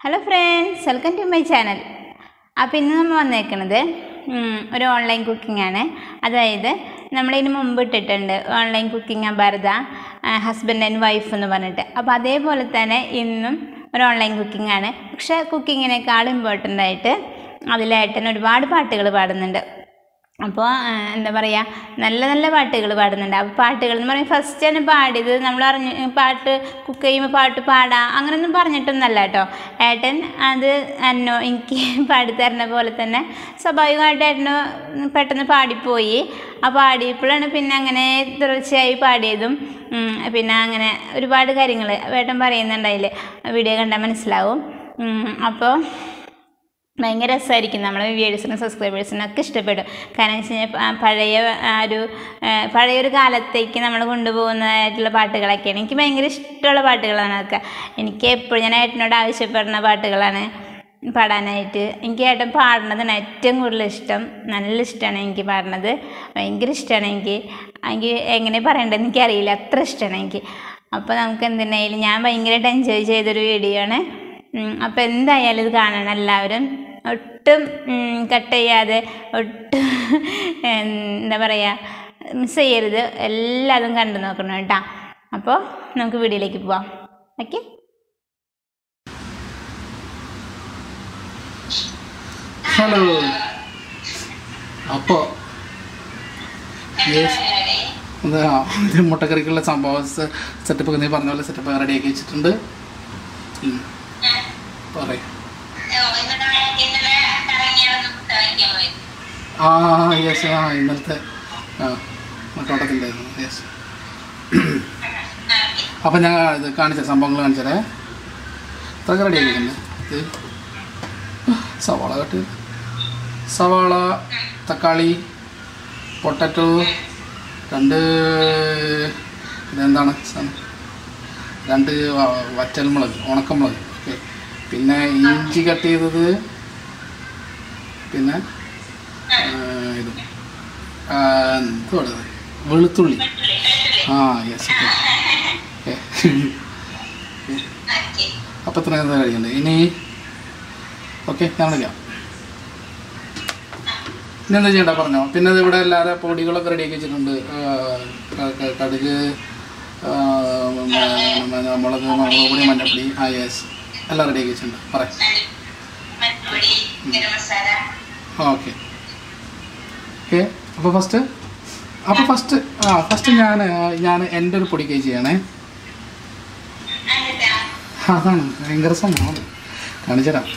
Hello friends welcome to my channel അപ്പോൾ ഇന്ന് നമ്മൾ വന്നേക്കുന്നത് ഉം, ഒരു ഓൺലൈൻ കുക്കിംഗ് ആണ് അതായത് നമ്മളിതിന് മുമ്പ് ഇട്ടിട്ടുണ്ട് ഓൺലൈൻ കുക്കിംഗ് ഭരത ഹസ്ബൻഡ് ആൻഡ് വൈഫ് എന്ന് പറഞ്ഞിട്ട് അപ്പോൾ അതേപോലെ തന്നെ ഇന്നും ഒരു ഓൺലൈൻ കുക്കിംഗ് ആണ് പക്ഷേ കുക്കിങ്ങിനേക്കാൾ ഇമ്പോർട്ടൻ്റ് ആയിട്ട് അതിലേട്ടൻ ഒരുപാട് പാട്ടുകൾ പാടുന്നുണ്ട് അപ്പോൾ എന്താ പറയുക നല്ല നല്ല പാട്ടുകൾ പാടുന്നുണ്ട് അപ്പോൾ പാട്ടുകൾ എന്ന് പറയുമ്പോൾ ഫസ്റ്റ് തന്നെ പാടിയത് നമ്മൾ അറിഞ്ഞ് പാട്ട് കുക്ക് ചെയ്യുമ്പോൾ പാട്ട് പാടാം അങ്ങനെയൊന്നും പറഞ്ഞിട്ടൊന്നല്ല കേട്ടോ ഏട്ടൻ അത് എന്നോ എനിക്ക് പാടിത്തരുന്ന പോലെ തന്നെ സ്വാഭാവികമായിട്ട് ഏട്ടന് പെട്ടെന്ന് പാടിപ്പോയി ആ പാടിയപ്പോഴാണ് പിന്നെ അങ്ങനെ തുടർച്ചയായി പാടിയതും ഉം, പിന്നെ അങ്ങനെ ഒരുപാട് കാര്യങ്ങൾ ഏട്ടൻ പറയുന്നുണ്ടായില്ലേ വീഡിയോ കണ്ടാൽ മനസ്സിലാവും ഉം, അപ്പോൾ ഭയങ്കര രസമായിരിക്കും നമ്മളെ വ്യൂവേഴ്സിനും സബ്സ്ക്രൈബേഴ്സിനും ഒക്കെ ഇഷ്ടപ്പെടും കാരണം വെച്ച് കഴിഞ്ഞാൽ പ- പഴയ ആ ഒരു ആ, പഴയൊരു കാലത്തേക്ക് നമ്മൾ കൊണ്ടുപോകുന്നതായിട്ടുള്ള പാട്ടുകളൊക്കെയാണ് എനിക്ക് ഭയങ്കര ഇഷ്ടമുള്ള പാട്ടുകളാണ് അതൊക്കെ എനിക്ക് എപ്പോഴും ഞാൻ ഏട്ടനോട് ആവശ്യപ്പെടുന്ന പാട്ടുകളാണ് പാടാനായിട്ട് എനിക്ക് ഏട്ടൻ പാടുന്നതാണ് ഏറ്റവും കൂടുതൽ ഇഷ്ടം നല്ല ഇഷ്ടമാണ് എനിക്ക് പാടുന്നത് ഭയങ്കര ഇഷ്ടമാണ് എനിക്ക് എനിക്ക് എങ്ങനെ പറയേണ്ടതെന്ന് എനിക്കറിയില്ല അത്ര ഇഷ്ടമാണ് എനിക്ക് അപ്പോൾ നമുക്ക് എന്തിനായാലും ഞാൻ ഭയങ്കരമായിട്ട് എൻജോയ് ചെയ്തൊരു വീഡിയോ ആണ് അപ്പോൾ എന്തായാലും ഇത് കാണണം എല്ലാവരും ഒട്ടും കട്ട് ചെയ്യാതെ ഒട്ടും എന്താ പറയുക മിസ് ചെയ്യരുത് എല്ലാതും കണ്ടു നോക്കണം കേട്ടോ അപ്പോൾ നമുക്ക് വീഡിയോയിലേക്ക് പോവാം ഓക്കെ ഹലോ അപ്പോൾ അതെ ആ, ഇത് മുട്ടക്കറിക്കുള്ള സംഭവം സെറ്റപ്പ് ഒക്കെ നീ പറഞ്ഞ പോലെ സെറ്റപ്പ് റെഡിയാക്കി വെച്ചിട്ടുണ്ട് ഉം. പറയ് ആ യെസ് ആ ഇന്നലത്തെ ആ മട്ടോട്ടത്തിൻ്റെ യെസ് അപ്പം ഞാൻ ഇത് കാണിച്ച സംഭവങ്ങൾ കാണിച്ചതേ ഇത്രയൊക്കെ റെഡിയാക്കിയിട്ടുണ്ട് ഇത് സവാള കട്ട് സവാള തക്കാളി പൊട്ടറ്റോ രണ്ട് ഇതെന്താണ് സാധനം രണ്ട് വ- വറ്റൽമുളക് ഉണക്കമുളക് ഓക്കെ പിന്നെ ഇഞ്ചി കട്ട് ചെയ്തത് പിന്നെ ആ, ഇത് ആ, എന്തുവാണ് ഇത്? വെളുത്തുള്ളി ആ യെസ് ഓക്കെ ഓക്കെ അപ്പം ഇത്ര നേരം കഴിയുന്നുണ്ട് ഇനി ഓക്കെ ഞാൻ വിളിക്കാം ഇനി എന്താ ചെയ്യണ്ട പറഞ്ഞോ പിന്നെ ഇത് ഇവിടെ എല്ലാവരും പൊടികളൊക്കെ റെഡിയാക്കി വെച്ചിട്ടുണ്ട് ആ, ക- ക- കടുക് ആ, മ- മ- മുളക് മുളക് പൊടി മഞ്ഞപ്പൊടി ആ യെസ് എല്ലാം റെഡിയാക്കി വെച്ചിട്ടുണ്ട് പറയാം ഓക്കെ ഓക്കെ അപ്പോൾ ഫസ്റ്റ് അപ്പോൾ ഫസ്റ്റ് ആ ഫസ്റ്റ് ഞാൻ ഞാൻ എൻ്റെ ഒരു പൊടി കൈ ചെയ്യണേ അതാണ് ഭയങ്കര സംഭവമാണ് കാണിച്ചു തരാം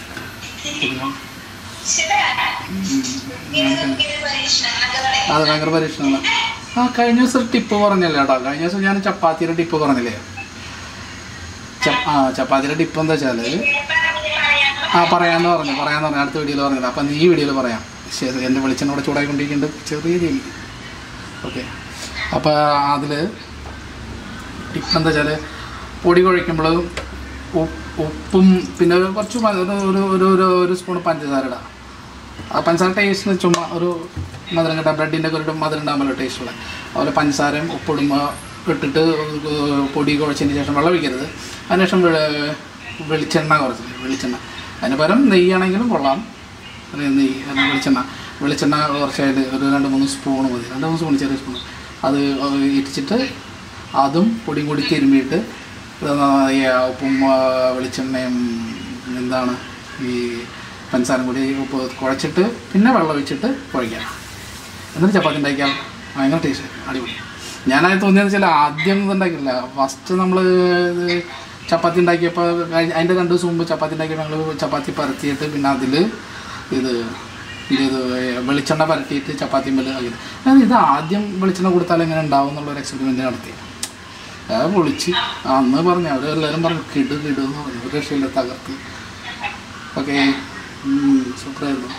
അത് ഭയങ്കര പരീക്ഷണമാണ് ആ കഴിഞ്ഞ ദിവസം ടിപ്പ് പറഞ്ഞല്ലേ കേട്ടോ കഴിഞ്ഞ ദിവസം ഞാൻ ചപ്പാത്തിയുടെ ടിപ്പ് പറഞ്ഞില്ലേ ച- ആ ചപ്പാത്തിയുടെ ടിപ്പ് എന്താ വെച്ചാൽ ആ പറയാമെന്ന് പറഞ്ഞു പറയാമെന്ന് പറഞ്ഞു അടുത്ത വീഡിയോയിൽ പറഞ്ഞത് അപ്പം ഈ വീഡിയോയിൽ പറയാം ശരി എൻ്റെ വെളിച്ചെണ്ണ ഇവിടെ ചൂടായിക്കൊണ്ടിരിക്കുന്നുണ്ട് ചെറിയ രീതി ഓക്കെ അപ്പോൾ അതിൽ ടിപ്പ് എന്താ വെച്ചാൽ പൊടി കുഴയ്ക്കുമ്പോൾ ഉപ്പും പിന്നെ ഒരു കുറച്ച് മ- ഒരു ഒരു ഒരു ഒരു ഒരു സ്പൂൺ പഞ്ചസാര ഇടാം ആ പഞ്ചസാര ടേസ്റ്റിന് ചുമ്മാ ഒരു മധുരം കിട്ടാൻ ബ്രെഡിൻ്റെ ഒക്കെ ഒരു മധുരം ഉണ്ടാകുമല്ലോ ടേസ്റ്റുള്ള അതുപോലെ പഞ്ചസാരയും ഉപ്പിടുമ്പോൾ ഇട്ടിട്ട് പൊടി കുഴച്ചതിന് ശേഷം വെള്ളം ഒഴിക്കരുത് അതിനുശേഷം വെള- വെളിച്ചെണ്ണ കുറച്ച് വെളിച്ചെണ്ണ അതിന് പകരം നെയ്യാണെങ്കിലും കൊള്ളാം അല്ലെങ്കിൽ നെയ്യ് അല്ല വെളിച്ചെണ്ണ വെളിച്ചെണ്ണ കുറച്ചായിട്ട് ഒരു രണ്ട് മൂന്ന് സ്പൂൺ മതി രണ്ട് മൂന്ന് സ്പൂൺ ചെറിയ സ്പൂൺ അത് ഇടിച്ചിട്ട് അതും പൊടിയും കൂടി തിരുമ്മിയിട്ട് ഇത് ഈ ഉപ്പും ആ, വെളിച്ചെണ്ണയും എന്താണ് ഈ പഞ്ചസാരം കൂടി ഉപ്പ് കുഴച്ചിട്ട് പിന്നെ വെള്ളം ഒഴിച്ചിട്ട് കുഴയ്ക്കാം എന്നിട്ട് ചപ്പാത്തി ഉണ്ടാക്കിയാൽ ഭയങ്കര ടേസ്റ്റ് അടിപൊളി ഞാനത് തോന്നിയെന്ന് വെച്ചാൽ ആദ്യം ഇത് ഉണ്ടാക്കില്ല ഫസ്റ്റ് നമ്മൾ ചപ്പാത്തി ഉണ്ടാക്കിയപ്പോൾ കഴിഞ്ഞ- അതിൻ്റെ രണ്ട് ദിവസം മുമ്പ് ചപ്പാത്തി ഉണ്ടാക്കിയപ്പോൾ ഞങ്ങൾ ചപ്പാത്തി പരത്തിയിട്ട് പിന്നെ അതിൽ ഇത് ഇത് ഇത് വെളിച്ചെണ്ണ പരത്തിയിട്ട് ചപ്പാത്തി മേല് ആക്കി അതായത് ഇത് ആദ്യം വെളിച്ചെണ്ണ കൊടുത്താൽ എങ്ങനെ ഉണ്ടാവും എന്നുള്ളൊരു എക്സ്പെരിമെൻ്റ് നടത്തി അത് പൊളിച്ച് അന്ന് പറഞ്ഞു അവർ എല്ലാവരും പറഞ്ഞു കിടു കിടു എന്ന് പറഞ്ഞു ഒരു രക്ഷയില്ല തകർത്തി ഓക്കെ സൂപ്പറായിരുന്നു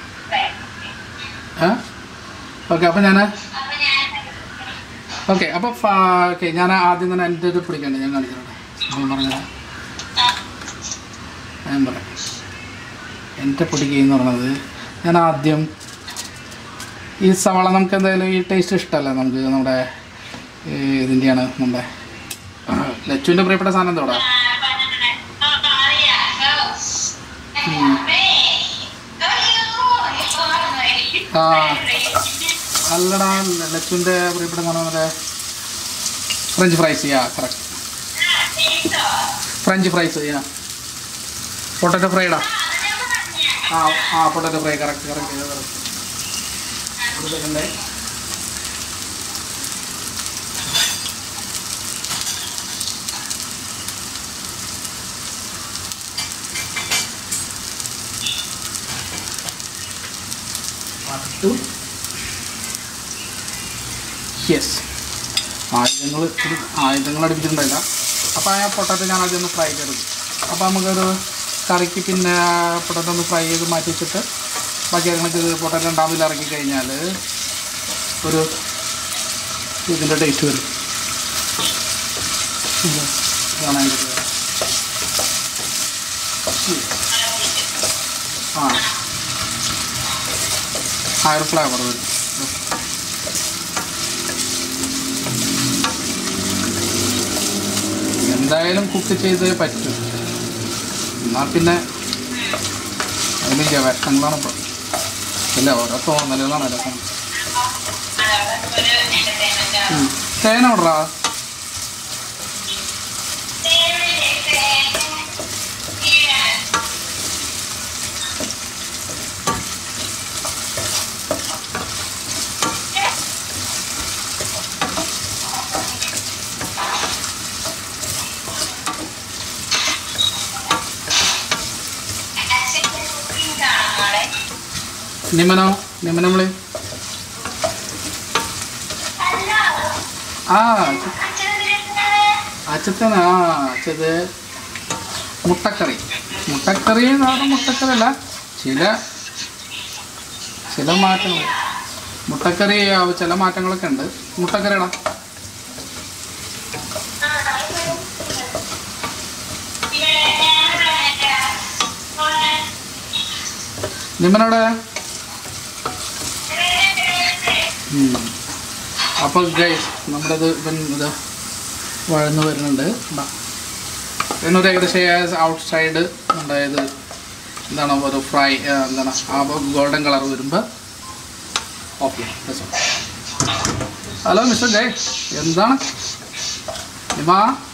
ഏ ഓക്കെ അപ്പം ഞാൻ ഓക്കെ അപ്പോൾ ഓക്കെ ഞാൻ ആദ്യം തന്നെ എൻ്റെ ഒരു പിടിക്കണ്ടേ ഞാൻ കാണിച്ചിട്ടുണ്ട് സംഭവം പറഞ്ഞത് ഞാൻ പറയാം എൻ്റെ പൊടിക്കൈ എന്ന് പറയുന്നത് ഞാൻ ആദ്യം ഈ സവാള നമുക്ക് എന്തായാലും ഈ ടേസ്റ്റ് ഇഷ്ടമല്ല നമുക്ക് നമ്മുടെ ഈ ഇതിൻ്റെയാണ് നമ്മുടെ ലച്ചുവിൻ്റെ പ്രിയപ്പെട്ട സാധനം എന്തോടാ ഉം. ആ അല്ലടാ ലച്ചുവിൻ്റെ പ്രിയപ്പെട്ട മറ്റേ French fries yeah correct French fries yeah potato ഫ്രൈഡാ ആ ആ potato fry correct correct correct ഒരു സെക്കൻഡേ പട്ടു യെസ് ആയുധങ്ങൾ ആയുധങ്ങൾ അടുപ്പിച്ചിട്ടുണ്ടായില്ല അപ്പോൾ ആ പൊട്ടാറ്റോ ഞാൻ ആദ്യം ഒന്ന് ഫ്രൈ ചെയ്തെടുക്കും അപ്പോൾ നമുക്കൊരു കറിക്ക് പിന്നെ പൊട്ടാറ്റോ ഒന്ന് ഫ്രൈ ചെയ്ത് മാറ്റി വെച്ചിട്ട് ബാക്കി കാര്യങ്ങളൊക്കെ ഇത് പൊട്ടാറ്റോ രണ്ടാമതിൽ ഇറക്കി കഴിഞ്ഞാൽ ഒരു ഇതിൻ്റെ ടേസ്റ്റ് വരും ഇത് ഇതാണ് അതിൻ്റെ പേര്. ആ ആ ഒരു ഫ്ലേവർ വരും എന്തായാലും കുക്ക് ചെയ്തേ പറ്റും എന്നാൽ പിന്നെ അതിലില്ല വിഷങ്ങളാണ് ഇപ്പോൾ ഇല്ല ഓരോ തോന്നലുകളാണ് രസം തേന വിടറാ നിമനോ നിമനം വിളി ആ അച്ഛത്തന ആ അച്ഛത് മുട്ടക്കറി മുട്ടക്കറി എന്ന് പറഞ്ഞാൽ മുട്ടക്കറി അല്ല ചില ചില മാറ്റങ്ങൾ മുട്ടക്കറി ആ, ചില മാറ്റങ്ങളൊക്കെ ഉണ്ട് മുട്ടക്കറിടാ നിമ്മനോടെ അപ്പോൾ ഗൈസ് നമ്മുടെ ഇത് ഇപ്പം ഇത് വഴന്ന് വരുന്നുണ്ട് ഇതാ. എന്നൊരു ഏകദേശം ഔട്ട് സൈഡ് അതായത് എന്താണ് ഒരു ഫ്രൈ എന്താണ് ആ ഗോൾഡൻ കളർ വരുമ്പോൾ ഓക്കെ ഹലോ മിസ്റ്റർ ജയ് എന്താണ് നിമ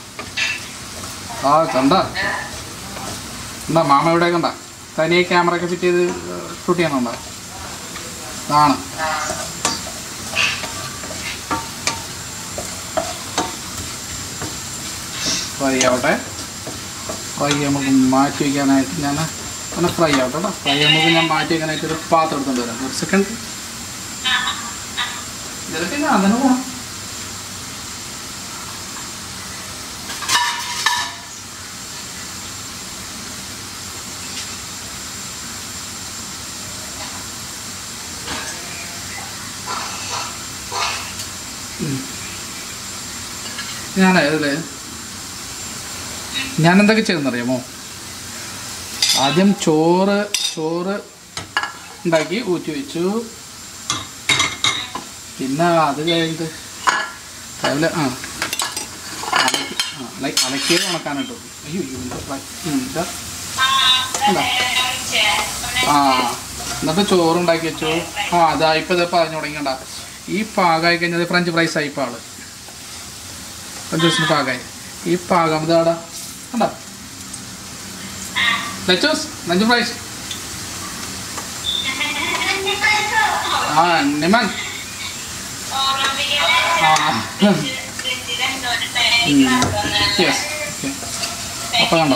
ആ കണ്ട എന്താ മാമ ഇവിടെ കണ്ട തനിയെ ക്യാമറ ഒക്കെ ഫിറ്റ് ചെയ്ത് ഷൂട്ട് ചെയ്യണുണ്ടോ ആണ് ഫ്രൈ ആവട്ടെ ഫ്രൈ നമുക്ക് മാറ്റി വയ്ക്കാനായിട്ട് ഞാൻ ഒന്ന് ഫ്രൈ ആവട്ടെ കേട്ടോ ഫ്രൈ നമുക്ക് ഞാൻ മാറ്റി വയ്ക്കാനായിട്ട് ഒരു പാത്രം എടുത്തുകൊണ്ട് വരാം ഒരു സെക്കൻഡ് ഇതിലൊക്കെ ഞാൻ അങ്ങനെ പോകണം ഞാൻ ഇതിൽ ഞാൻ എന്തൊക്കെ ചെയ്തെന്നറിയാമോ ആദ്യം ചോറ് ചോറ് ഉണ്ടാക്കി ഊറ്റി വെച്ചു പിന്നെ അത് കഴിഞ്ഞിട്ട് രാവിലെ ആ അലക്കി ആ അല- അലക്കിയത് ഉണക്കാനിട്ടു അയ്യോ അയ്യോ, ഇതിൻ്റെ ഫ്രൈ- ഉം, ഇതാ. ഇതാ. ആ എന്നിട്ട് ചോറുണ്ടാക്കി വെച്ചു ആ അതാ ഇപ്പം ഇത് പറഞ്ഞു തുടങ്ങിയണ്ട ഈ പാകമായി കഴിഞ്ഞാൽ ഫ്രഞ്ച് ഫ്രൈസ് ആയി ഇപ്പോൾ ആള് ഫ്രഞ്ച് ഫ്രൈസിന് പാകമായി ഈ പാകം ഇതാടാ കണ്ട ലച്ചൂസ് ഫ്രഞ്ച് ഫ്രൈസ് ആ നിമൻ ആ യെസ് ഓക്കെ അപ്പോൾ കണ്ടോ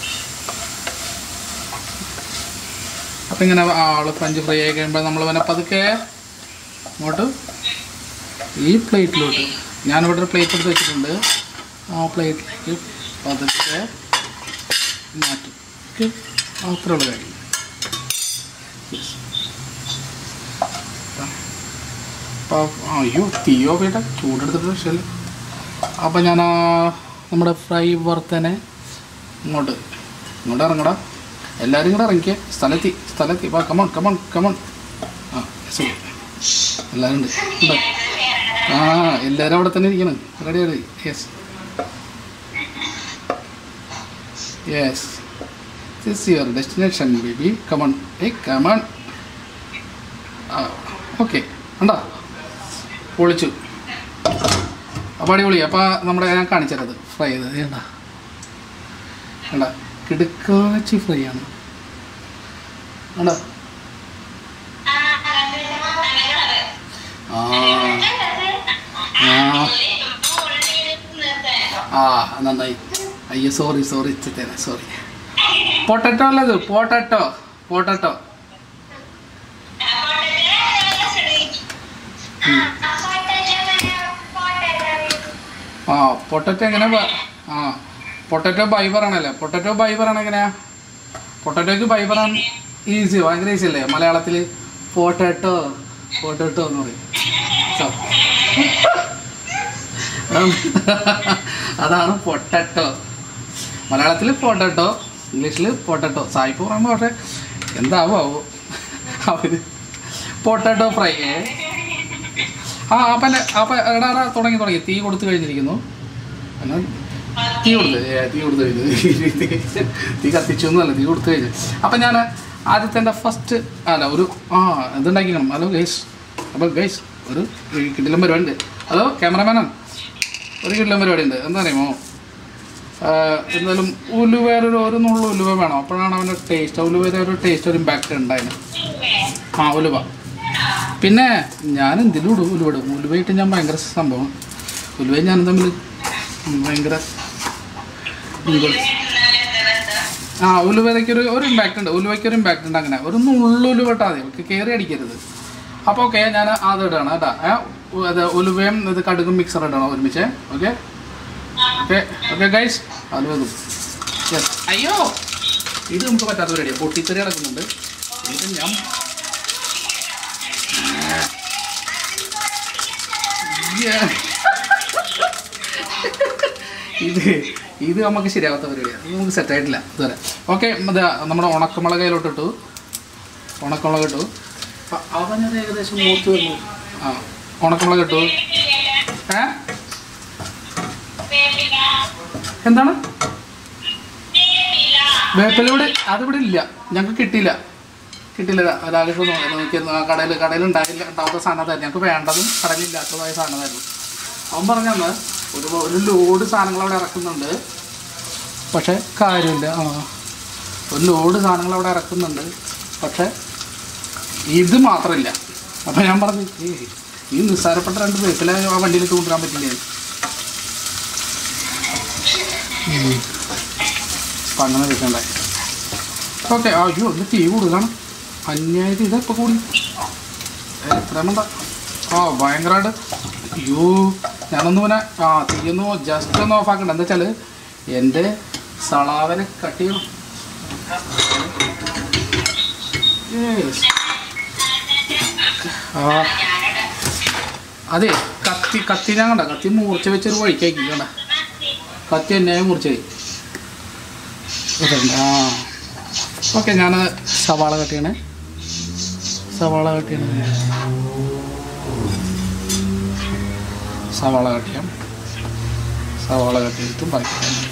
അപ്പം ഇങ്ങനെ ആള് ഫ്രഞ്ച് ഫ്രൈ ആയി കഴിയുമ്പോൾ നമ്മൾ പിന്നെ പതുക്കെ ഇങ്ങോട്ട് ഈ പ്ലേറ്റിലോട്ട് ഞാനിവിടെ ഒരു പ്ലേറ്റ് എടുത്ത് വെച്ചിട്ടുണ്ട് ആ പ്ലേറ്റിലേക്ക് പതുക്കെ മാറ്റും ഓക്കെ അത്രയുള്ള കാര്യം Yes. അപ്പോൾ അയ്യോ തീയോ പേട്ട ചൂടെടുത്തിട്ട് ശരി അപ്പോൾ ഞാൻ ആ നമ്മുടെ ഫ്രൈ വറുത്തനെ ഇങ്ങോട്ട് ഇങ്ങോട്ട് ഇറങ്ങടാ എല്ലാവരും കൂടെ ഇറങ്ങിക്കേ സ്ഥലത്തി സ്ഥലത്തി വാ കമോൺ കമോൺ കമോൺ ആ യെസ് എല്ലാവരും ഉണ്ട് ഉണ്ട്. ആ എല്ലാവരും അവിടെ തന്നെ ഇരിക്കണം ready ready yes yes this your destination baby come on ഏ കമൺ ഓക്കെ ഉണ്ടോ പൊളിച്ചു അപ്പോൾ അടിപൊളി അപ്പോൾ നമ്മുടെ ഞാൻ കാണിച്ചത് ഫ്രൈ ചെയ്തത് വേണ്ട വേണ്ട കിടുക്കാച്ചി ഫ്രൈ ആണ് വേണ്ട ആ ആ ആ നന്നായി അയ്യോ സോറി സോറി ഇച്ചത്തേനെ സോറി പൊട്ടറ്റോ അല്ലത് പോട്ടറ്റോ പോട്ടറ്റോ ആ പൊട്ടറ്റോ എങ്ങനെ ബ- ആ പൊട്ടറ്റോ ബൈ പറയണല്ലേ പൊട്ടറ്റോ ബൈ പറയണ എങ്ങനെയാ പൊട്ടറ്റോക്ക് ബൈ പറയാൻ ഈസി ഭയങ്കര ഈസി അല്ലേ മലയാളത്തിൽ പോട്ടറ്റോ പോട്ടറ്റോ എന്ന് പറയും So. അതാണ് പൊട്ടറ്റോ മലയാളത്തിൽ പൊട്ടറ്റോ ഇംഗ്ലീഷിൽ പൊട്ടറ്റോ സായിപ്പ് പറയുമ്പോൾ പക്ഷേ എന്താവോ ആവോ അവര് പൊട്ടറ്റോ ഫ്രൈ ആ അപ്പം അപ്പം എടാ എടാ തുടങ്ങി തുടങ്ങി തീ കൊടുത്തു കഴിഞ്ഞിരിക്കുന്നു എന്നാ തീ കൊടുത്ത് ഏ, തീ കൊടുത്തു കഴിഞ്ഞു തീ കത്തിച്ചു എന്നല്ല തീ കൊടുത്തു കഴിഞ്ഞു അപ്പം ഞാൻ ആദ്യത്തെ എൻ്റെ ഫസ്റ്റ് അല്ല ഒരു ആ എന്തുണ്ടാക്കിക്കണം ഹലോ ഗൈസ് അപ്പോൾ ഗൈസ് ഒരു കിടിലം പരിപാടി ഉണ്ട് ഹലോ ക്യാമറമാനാണ് ഒരു കിടിലം പരിപാടി ഉണ്ട് എന്താ അറിയുമോ ആ, എന്തായാലും ഉലുവേറൊരു ഒരു നുള്ളു ഉലുവ വേണം അപ്പോഴാണ് അവൻ്റെ ടേസ്റ്റ് ഉലുവയുടെ ഒരു ടേസ്റ്റ് ഒരു ഇമ്പാക്റ്റ് ഉണ്ടായിരുന്നു ആ ഉലുവ പിന്നെ ഞാൻ എന്തിലും ഇടും ഉലുവ ഇടും ഉലുവയിട്ട് ഞാൻ ഭയങ്കര സംഭവം ഉലുവയും ഞാനും തമ്മിൽ ഭയങ്കര ഇൻവോൾവ് ആ ഉലുവയ്ക്ക് ഒരു ഒരു ഇമ്പാക്റ്റ് ഉണ്ട് ഉലുവയ്ക്ക് ഒരു ഇമ്പാക്റ്റ് ഉണ്ട് അങ്ങനെ ഒരു നുള്ളു ഉലുവ ഇട്ടാൽ മതി നമുക്ക് കയറി അടിക്കരുത് അപ്പോൾ ഓക്കെ ഞാൻ അത് ഇടണം കേട്ടോ ഏ, ഉ- അത് ഉലുവയും ഇത് കടുകും മിക്സർ ഇടണം ഒരുമിച്ച് ഓക്കെ ഓക്കെ ഓക്കെ ഗൈസ് ഉലുവ ഇടും യെസ് അയ്യോ ഇത് നമുക്ക് പറ്റാത്ത പരിപാടിയാണ് പൊട്ടിത്തെറി കിടക്കുന്നുണ്ട് ഇത് ഞാൻ Yeah. ഇത് ഇത് നമുക്ക് ശരിയാവാത്ത പരിപാടിയാണ് ഇത് നമുക്ക് സെറ്റായിട്ടില്ല ഇതുവരെ ഓക്കെ ഇത് നമ്മുടെ ഉണക്കമുളക് കയ്യിലോട്ടിട്ടു ഉണക്കമുളക് ഇട്ടു അ- അവനത് ഏകദേശം മൂത്ത് വന്നു ആ ഉണക്കമുളക് ഇട്ടു ഏ എന്താണ് വേപ്പിലൂടെ അതിവിടെ ഇല്ല ഞങ്ങൾക്ക് കിട്ടിയില്ല കിട്ടിയില്ല രാകേഷ് നോക്കിയിരുന്നു ആ കടയിൽ കടയിൽ ഉണ്ടായില്ല ഉണ്ടാവാത്ത സാധനത്തായിരുന്നു ഞങ്ങൾക്ക് വേണ്ടതും കടലില്ലാത്തതായ സാധനമായിരുന്നു അവൻ പറഞ്ഞന്ന് ഒരു ഒരു ലോഡ് സാധനങ്ങൾ അവിടെ ഇറക്കുന്നുണ്ട് പക്ഷേ കാര്യമില്ല ആ ഒരു ലോഡ് സാധനങ്ങൾ അവിടെ ഇറക്കുന്നുണ്ട് പക്ഷേ ഇത് മാത്രമില്ല അപ്പം ഞാൻ പറഞ്ഞു ഏയ് ഈ നിസ്സാരപ്പെട്ട രണ്ട് വേപ്പില ആ വണ്ടിയിൽ കൊണ്ടുവരാൻ പറ്റില്ല അപ്പം അങ്ങനെ വെക്കണ്ടേ ഓക്കെ അയ്യോ ഒന്ന് തീ കൂടുതലാണ് അന്യായത് ഇതെപ്പോൾ കൂടി എത്ര വേണ്ട ആ ഭയങ്കരമായിട്ട് അയ്യോ ഞാനൊന്ന് പിന്നെ ആ തീയൊന്ന് ജസ്റ്റ് ഒന്ന് ഓഫാക്കണ്ട എന്താ വെച്ചാൽ എൻ്റെ സളാവനെ കട്ട് ചെയ്യണം Yes. ആ അതെ കത്തി കത്തി ഞാൻ കണ്ട കത്തി മൂർച്ച വെച്ചൊരു വഴിക്കാക്കി കണ്ട കത്തി എന്നെ മൂർച്ചയായി ഇതുണ്ട്. ആ ഓക്കെ ഞാൻ സവാള കട്ട് ചെയ്യണേ സവാള കട്ട് ചെയ്യണേ സവാള കട്ട് ചെയ്യാം സവാള കട്ട് ചെയ്തിട്ട് ബാക്കി ചെയ്യാം.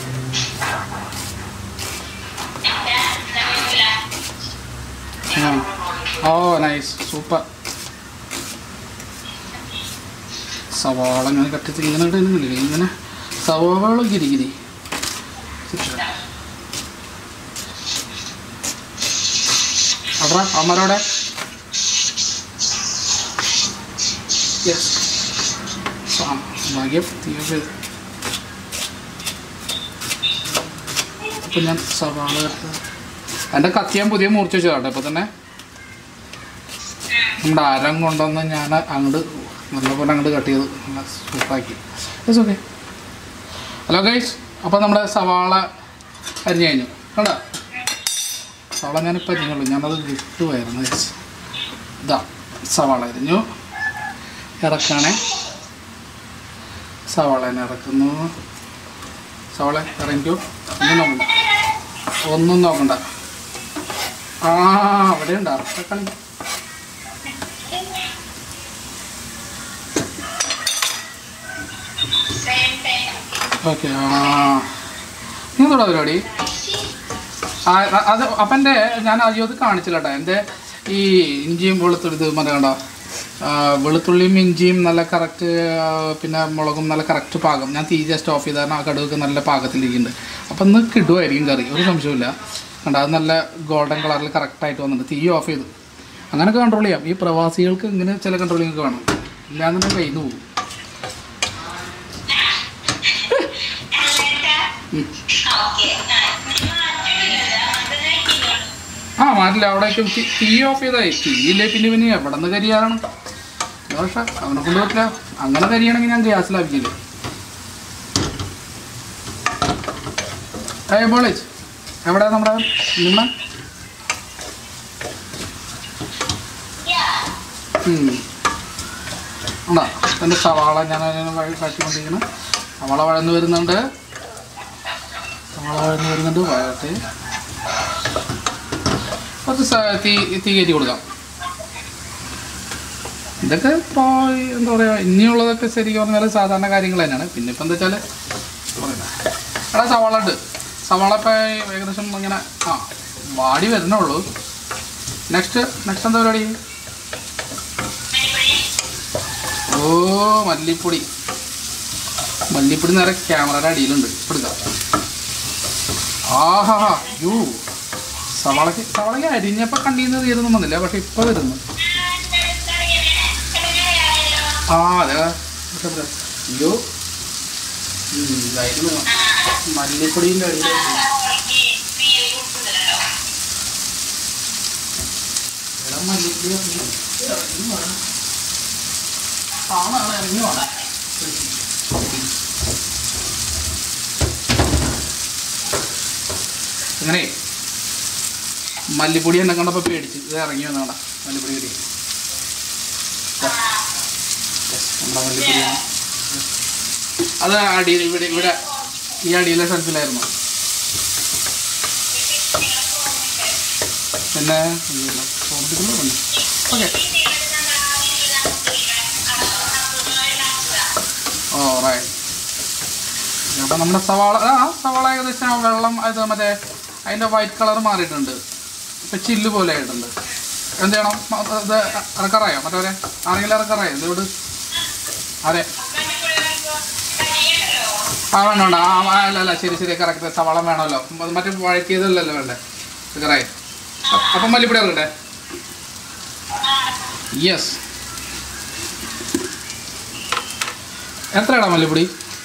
ആ ഓ നൈസ് സൂപ്പർ സവാള ഇങ്ങനെ കട്ട് ചെയ്ത് ഇങ്ങനെ ഇടുന്നില്ലേ ഇങ്ങനെ സവാള ഗിരി ഗിരി അവിടെ അമ്മരോടെ യെസ് ഭാഗ്യം തീർച്ചയായും അപ്പം ഞാൻ സവാള കട്ട് എൻ്റെ കത്തി ഞാൻ പുതിയ മൂർച്ച വെച്ചു കേട്ടോ ഇപ്പം തന്നെ നമ്മുടെ അരം കൊണ്ടുവന്ന് ഞാൻ അങ്ങോട്ട് നല്ലപോലെ അങ്ങോട്ട് കട്ട് ചെയ്ത് നല്ല സൂപ്പറാക്കി ഇറ്റ്സ് ഓക്കെ ഹലോ ഗൈസ് അപ്പോൾ നമ്മുടെ സവാള അരിഞ്ഞു കഴിഞ്ഞു കണ്ടോ സവാള ഞാനിപ്പോൾ അരിഞ്ഞുള്ളൂ ഞാനത് വിട്ടുപോയായിരുന്നു ഗൈസ് ഇതാ സവാള അരിഞ്ഞു ഇറക്കണേ സവാള തന്നെ ഇറക്കുന്നു സവാള ഇറങ്ങിക്കോ ഒന്നും നോക്കണ്ട ഒന്നും നോക്കണ്ട ആ അവിടെ ഉണ്ട് അറക്ക കളി ഓക്കെ ആ നീ എന്താ പരിപാടി ആ, അ- അത് അപ്പം എൻ്റെ ഞാൻ അയ്യോ അത് കാണിച്ചില്ല കേട്ടോ എൻ്റെ ഈ ഇഞ്ചിയും വെളുത്തുള്ളി ഇത് മറ്റേ കണ്ടോ ആ, വെളുത്തുള്ളിയും ഇഞ്ചിയും നല്ല കറക്റ്റ് പിന്നെ മുളകും നല്ല കറക്റ്റ് പാകം ഞാൻ തീ ജസ്റ്റ് ഓഫ് ചെയ്താൽ ആ കടുവൊക്കെ നല്ല പാകത്തിലിരിക്കുന്നുണ്ട് അപ്പം ഇന്ന് കിടുമായിരിക്കും കറി ഒരു സംശയമില്ല കണ്ടോ അത് നല്ല ഗോൾഡൻ കളറിൽ കറക്റ്റായിട്ട് വന്നിട്ടുണ്ട് തീ ഓഫ് ചെയ്തു അങ്ങനെയൊക്കെ കൺട്രോൾ ചെയ്യാം ഈ പ്രവാസികൾക്ക് ഇങ്ങനെ ചില കൺട്രോളിംഗ് ഒക്കെ വേണം ഇല്ലാന്നുണ്ടെങ്കിൽ കയ്യിൽ നിന്ന് പോകും ഉം. ആ മാറ്റില്ല അവിടേക്ക് തീ- തീ ഓഫ് ചെയ്തായി തീയില്ലേ പിന്നെ പിന്നെ എവിടെ നിന്ന് കരിയാറാണ് പക്ഷെ അവനെ കൊണ്ട് പറ്റില്ല അങ്ങനെ കരിയാണെങ്കിൽ ഞാൻ ഗ്യാസ് ലാഭിക്കില്ല ഏ ബോളേജ് എവിടെ നമ്മുടെ നിമ്മ ഉണ്ടോ എൻ്റെ സവാള ഞാൻ അതിനെ വഴി കാട്ടിക്കൊണ്ടിരിക്കണം സവാള വഴന്ന് വരുന്നുണ്ട് സവാള വഴന്ന് വരുന്നുണ്ട് വഴട്ട് കുറച്ച് സ- തീ തീ കയറ്റി കൊടുക്കാം ഇതൊക്കെ ഇപ്പോൾ എന്താ പറയുക ഇനിയുള്ളതൊക്കെ ശരിക്കും പറഞ്ഞാൽ സാധാരണ കാര്യങ്ങൾ തന്നെയാണ് പിന്നെ ഇപ്പം എന്താ വെച്ചാൽ എടാ സവാള ഉണ്ട് സവാള ഇപ്പം ഏകദേശം ഇങ്ങനെ ആ വാടി വരുന്നുള്ളൂ നെക്സ്റ്റ് നെക്സ്റ്റ് എന്താ പരിപാടി ഓ മല്ലിപ്പൊടി മല്ലിപ്പൊടി നേരെ ക്യാമറയുടെ അടിയിലുണ്ട് എടുക്കാം ആഹാ യൂ സവാളക്ക് സവാളക്ക് അരിഞ്ഞപ്പോൾ കണ്ടീന്ന് തീരുന്നു വന്നില്ല പക്ഷെ ഇപ്പൊ വരുന്നു ആ അതെ പക്ഷെ ഇത് അയ്യോ ഉം, ഇതായിരുന്നു മല്ലിപ്പൊടിൻ്റെ അടിയിൽ എടാ മല്ലിപ്പൊടി ഇറങ്ങി. ഇറങ്ങി വേണം ആണാണ് ഇറങ്ങി വേണം ഇങ്ങനെ മല്ലിപ്പൊടി എന്നെ കണ്ടപ്പോൾ പേടിച്ച് ഇത് ഇറങ്ങി വന്നോടാ മല്ലിപ്പൊടി കിട്ടി ദാ. Yes, നമ്മുടെ മല്ലിപ്പൊടിയാണ് അത് അടിയിൽ ഇവിടെ ഇവിടെ ഈ അടിയിലെ ഷെൽഫിലായിരുന്നു പിന്നെ ഓക്കെ ഓ റൈറ്റ് അപ്പം നമ്മുടെ സവാള ആ സവാള ഏകദേശം ആ വെള്ളം ഇത് മറ്റേ അതിൻ്റെ വൈറ്റ് കളർ മാറിയിട്ടുണ്ട് ഇപ്പം ചില്ല് പോലെ ആയിട്ടുണ്ട് എന്ത് ചെയ്യണം മ- ഇത് ഇറക്കറായോ മറ്റവരെ ആരെങ്കിലും ഇറക്കറായോ ഇതോട് അതെ ആ വേണ്ട വേണ്ട ആ ആ, അല്ല അല്ല ശരി ശരി കറക്റ്റ് സവാള വേണമല്ലോ മ- മറ്റേ വഴക്കിയതല്ലല്ലോ വേണ്ടേ ഇറക്കറായി അപ്പം മല്ലിപ്പൊടി ഇറക്കട്ടെ യെസ് എത്രയാടാ മല്ലിപ്പൊടി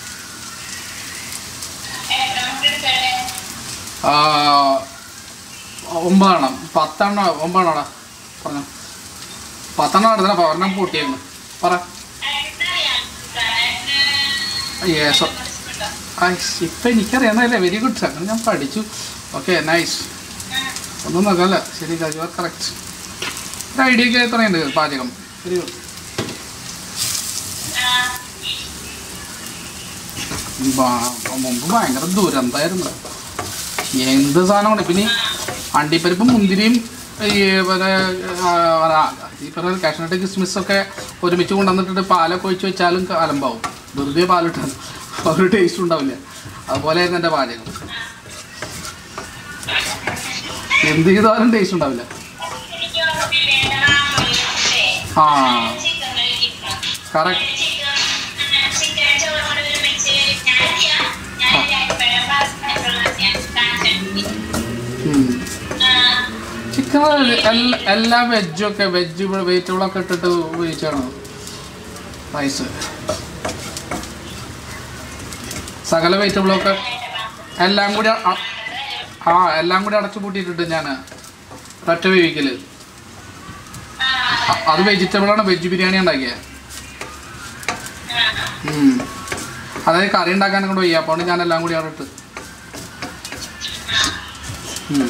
ആ, ഒമ്പതെണ്ണം പത്തെണ്ണം ഒമ്പതെണ്ണോടാ പറഞ്ഞോ പത്തെണ്ണം എടുത്തണ ഒരെണ്ണം കൂട്ടിയായിരുന്നു പറ യേസോ ഇപ്പം എനിക്കറിയാന്നല്ലേ വെരി ഗുഡ് അങ്ങനെ ഞാൻ പഠിച്ചു ഓക്കെ നൈസ് ഒന്നും നോക്കല്ല ശരി യു ആർ കറക്റ്റ് ഒരു ഐഡിയ ഒക്കെ എത്രയുണ്ട് പാചകം വെരി ഗുഡ് മുമ്പ് ഭയങ്കര ദുരന്തമായിരുന്നു എന്ത് സാധനമാണ് പിന്നെ ഈ അണ്ടിപ്പരിപ്പും മുന്തിരിയും ഈ പിന്നെ ആ, ആ, ഈ പറഞ്ഞ കാഷ്നട്ട് കിസ്മിസ് ഒക്കെ ഒരുമിച്ച് കൊണ്ടുവന്നിട്ട് പാലൊക്കെ ഒഴിച്ച് വെച്ചാലും അലമ്പാവും വെറുതെ പാലിട്ടാൽ ഒരു ടേസ്റ്റ് ഉണ്ടാവില്ല അതുപോലെയായിരുന്നു എൻ്റെ പാചകം എന്ത് ചെയ്താലും ടേസ്റ്റ് ഉണ്ടാവില്ല ആ കറക്റ്റ് ചിക്കൻ എല്ലാ എല്ലാ വെജും ഒക്കെ വെജ് വെജിറ്റബിളൊക്കെ ഇട്ടിട്ട് ഉപയോഗിച്ചാണ് റൈസ് സകല വെജിറ്റബിളൊക്കെ എല്ലാം കൂടി അ- ആ എല്ലാം കൂടി അടച്ചു പൂട്ടിയിട്ടിട്ട് ഞാൻ ഒറ്റ വേവിക്കല് അ- അത് വെജിറ്റബിളാണ് വെജ് ബിരിയാണി ഉണ്ടാക്കിയത് ഉം. അതായത് കറി ഉണ്ടാക്കാനും കൊണ്ട് വയ്യ അപ്പോൾ ഞാൻ എല്ലാം കൂടി അവിടെ ഇട്ട് ഉം.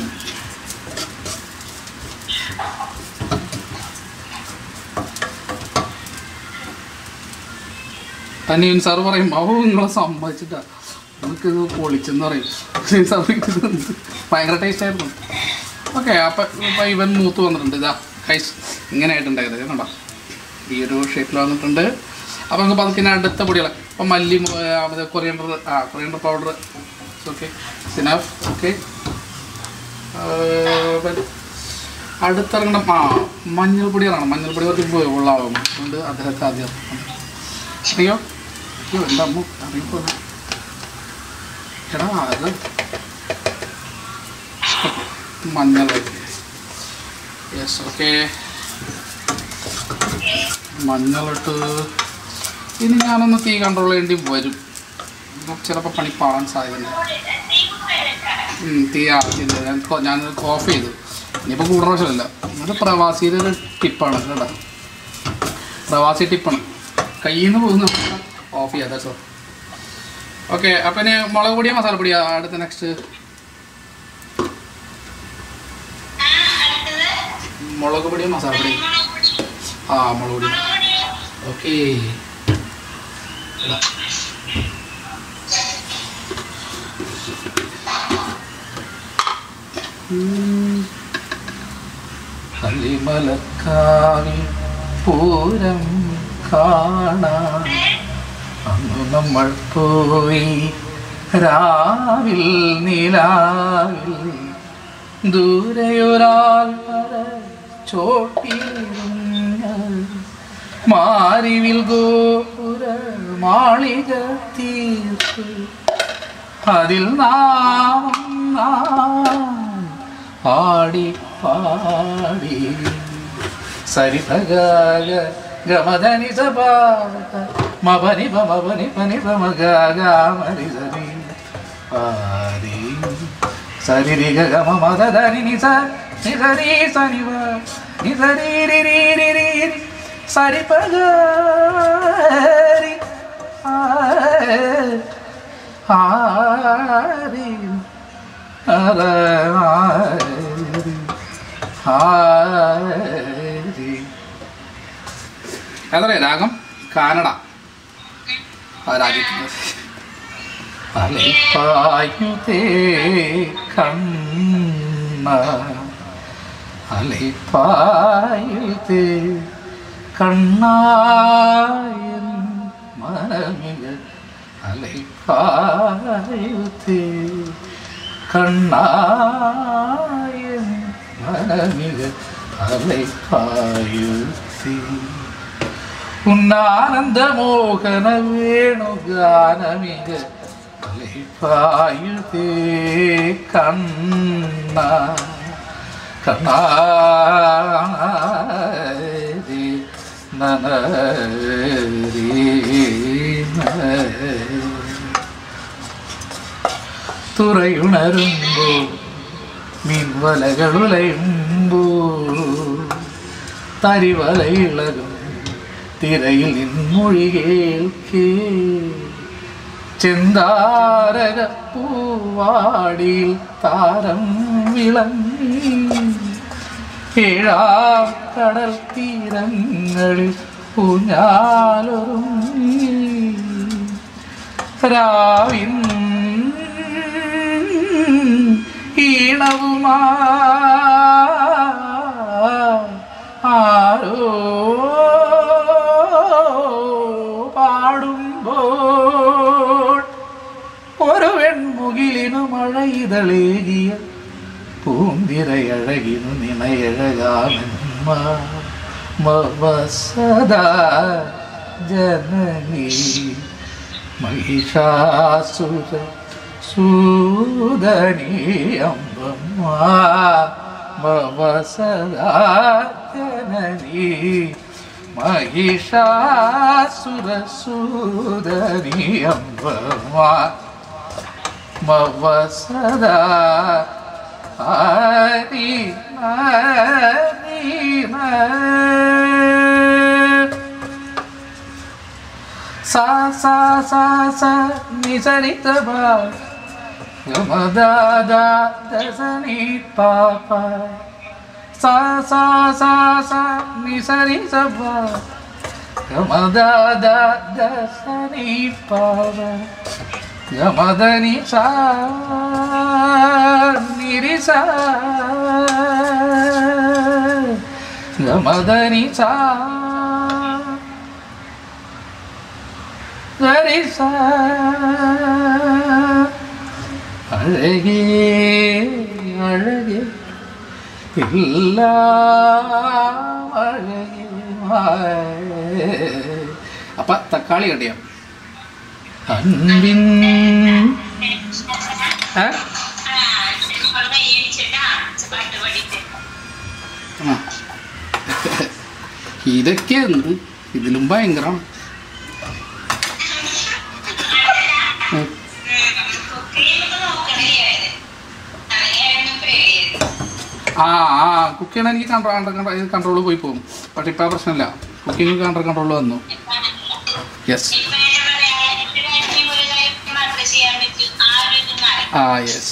തന്നെയും സാറ് പറയും ഓ നിങ്ങളെ സമ്മതിച്ചിട്ടാ നമുക്കിത് പൊളിച്ചെന്ന് പറയും ഹുസൈൻ സാർ ഇത് എന്ത് ഭയങ്കര ടേസ്റ്റ് ആയിരുന്നു ഓക്കെ അപ്പം ഇപ്പം ഇവൻ മൂത്ത് വന്നിട്ടുണ്ട് ഇതാ കൈസ് ഇങ്ങനെ ആയിട്ടുണ്ടായത് കണ്ടോ ഈ ഒരു ഷേപ്പിൽ വന്നിട്ടുണ്ട് അപ്പം നമുക്ക് പതുക്കെ അടുത്ത പൊടികൾ ഇപ്പം മല്ലി കൊറിയണ്ടർ ആ കൊറിയണ്ടർ പൗഡർ ഓക്കെ സിനാഫ് ഓക്കെ അടുത്തിറങ്ങണം ആ മഞ്ഞൾപ്പൊടി ഇറങ്ങണം മഞ്ഞൾപ്പൊടി കുറച്ച് വെള്ളമാകും അതുകൊണ്ട് അദ്ദേഹത്തെ ആദ്യം അയ്യോ അയ്യോ എൻ്റെ അമ്മ അറിയിപ്പോ എടാ അത് മഞ്ഞൾ യെസ് ഓക്കെ മഞ്ഞളിട്ട് ഇനി ഞാനൊന്ന് തീ കൺട്രോൾ ചെയ്യേണ്ടി വരും ചിലപ്പോൾ പണി പാവാൻ സാധ്യതയുണ്ട് ഉം, തീ ആവശ്യമില്ല ഞാൻ കൊ- ഞാൻ ഓഫ് ചെയ്തു ഇനിയിപ്പോൾ കൂടുതൽ പ്രശ്നമില്ല ഇത് പ്രവാസിയുടെ ഒരു ടിപ്പാണ് കേട്ടോ പ്രവാസി ടിപ്പാണ് കയ്യിൽ നിന്ന് പോകുന്നു ഓഫ് ചെയ്യാം ദാറ്റ്സ് ഓക്കെ അപ്പം ഇനി മുളക് പൊടിയോ മസാലപ്പൊടിയോ അടുത്ത നെക്സ്റ്റ് മുളക് പൊടിയോ മസാലപ്പൊടി ആ മുളക് പൊടി ഓക്കെ കലിമലക്കാവിൽ പൂരം കാണാൻ അന്നു നമ്മൾ പോയി രാവിൽ നിലാവിൽ ദൂരെയൊരാൾ ചോട്ടിൽ മാരിവിൽ ഗോപുര മാളിക തീർത്ത് അതിൽ നാമം നാം പാടി പാടി സരിതഗാഗ ഗമദനി സഭ മപനി മപനി പനി പമഗാമരി സരി പാരി സരി ഗമ മദനി നിസ നിസരി സനിവ നിസരി രി രി രി രി രി സരി പഗരി ആ ആരി അതറിയ രാഗം കാനഡ ആ രാജ്യത്തിൻ്റെ അലൈപ്പായുതേ കണ്ണ അലൈപ്പായുതേ കണ്ണായൻ മനമിക അലൈപ്പായുതേ കണ്ണായൻ മനമിക അലൈപ്പായുതേ ഉന്നാനന്ദ മോഹന വേണുഗാനമിക അലൈപ്പായുതേ കണ്ണ കണ്ണാരി നനരീ തുറയുണരുമ്പോൾ മീൻവലകളുലയുമ്പോൾ തരിവലയിളകും തിരയിൽ നിൻമൊഴി കേൾക്കേ ചെന്താരക പൂവാടിയിൽ താരം വിളങ്ങി ഏഴാം കടൽ തീരങ്ങളിൽ ഊഞ്ഞാലൊരുങ്ങി രാവിൻ ഈണവുമാ ആരോ പാടുമ്പോൾ ഒരു വെൺമുകിലിനു മഴയിതളേകിയ പൂന്തിരയഴകിനു നിണയഴകാമെന്മാ ജനനീ Mahishasura സൂദനീ അമ്പമാ ജനനീ Mahishasura സൂദനീ അമ്പമാ മവസദാ Hari Hari sa sa sa sa ni sa ni ta ba ga ma da da da sa ni pa pa sa sa sa sa ni sa ni sa ba ga ma da da da sa ni pa ba ga ma da ni sa ni ri sa ga ma da ni sa സരിസ അഴകേ അഴകെ എല്ലാം അഴകെ അപ്പൊ തക്കാളി കടിയാം അൻപിൻ ഏ? ആ. ഇതൊക്കെ എന്ത് ഇതിലും ഭയങ്കരമാണ് ഉം. ആ ആ കുക്ക് ചെയ്യണ എനിക്ക് കൺട്രോൾ അണ്ടർ കൺട്രോൾ പോയി പോകും പക്ഷെ ഇപ്പം ആ പ്രശ്നമില്ല കുക്കിംഗ് അണ്ടർ കൺട്രോൾ വന്നു യെസ് ആ യെസ്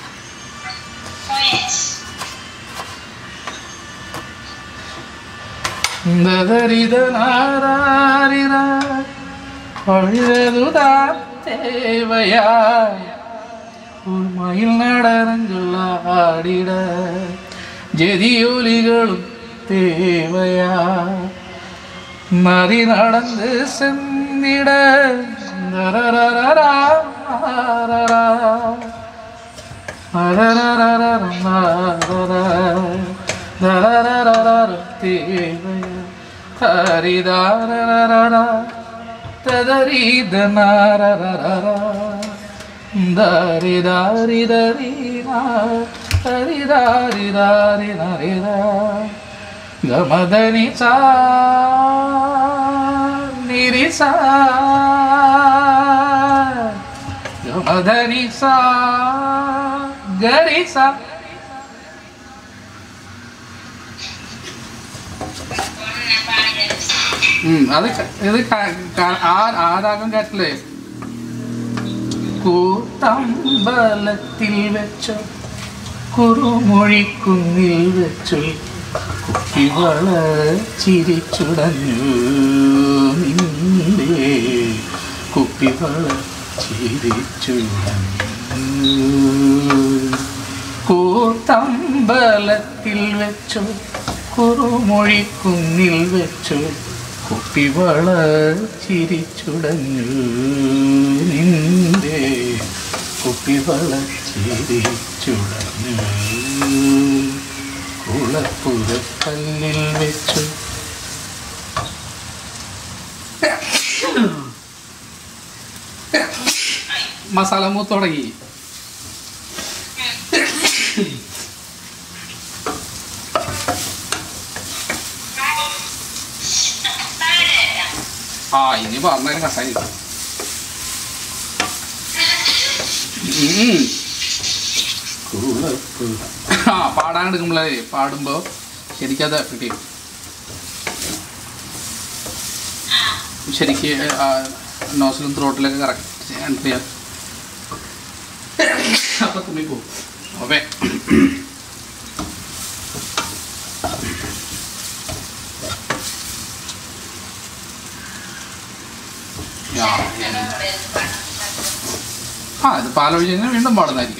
മയിൽ നടനഞ്ചുള്ളാടിട ജതിയൊലികളും തേവയാ നദി നടന്ന് സെന്നിട ദരരരരാ, ആരരാ. ഗമദനി നിരിസ ഗമദനി ഗരിസ ഉം, അത് ക- ഇത് ക- ക- ആ ആ രാഗം കേട്ടില്ലേ കൂത്തമ്പലത്തിൽ വെച്ചോ കുറുമൊഴിക്കുന്നിൽ വെച്ചു കുട്ടിവള ചിരിച്ചുടഞ്ഞു നിന്റെ കുപ്പിവള ചിരിച്ചുടഞ്ഞു കൂത്തമ്പലത്തിൽ വെച്ചു കുറുമൊഴിക്കുന്നിൽ വെച്ചു കുപ്പിവള ചിരിച്ചുടഞ്ഞു നിന്റെ കുപ്പിവള ചിരിച്ചുടഞ്ഞു കുളപ്പുരക്കല്ലിൽ വെച്ചു മസാല മൂത്ത് തുടങ്ങി ആ ഇനി പറഞ്ഞാലും കട്ടായി ആ പാടാൻ എടുക്കുമ്പോഴേ പാടുമ്പോൾ ശരിക്കത് കിട്ടി ശരിക്ക് നോസിലും ത്രോട്ടിലൊക്കെ കറക്റ്റ് എൻട്രി ചെയ്യാം അപ്പൊ തുമ്മി പോകും ഓക്കെ ആ ഇത് പാലൊഴിച്ച് കഴിഞ്ഞാൽ വീണ്ടും പാടുന്നതായിരിക്കും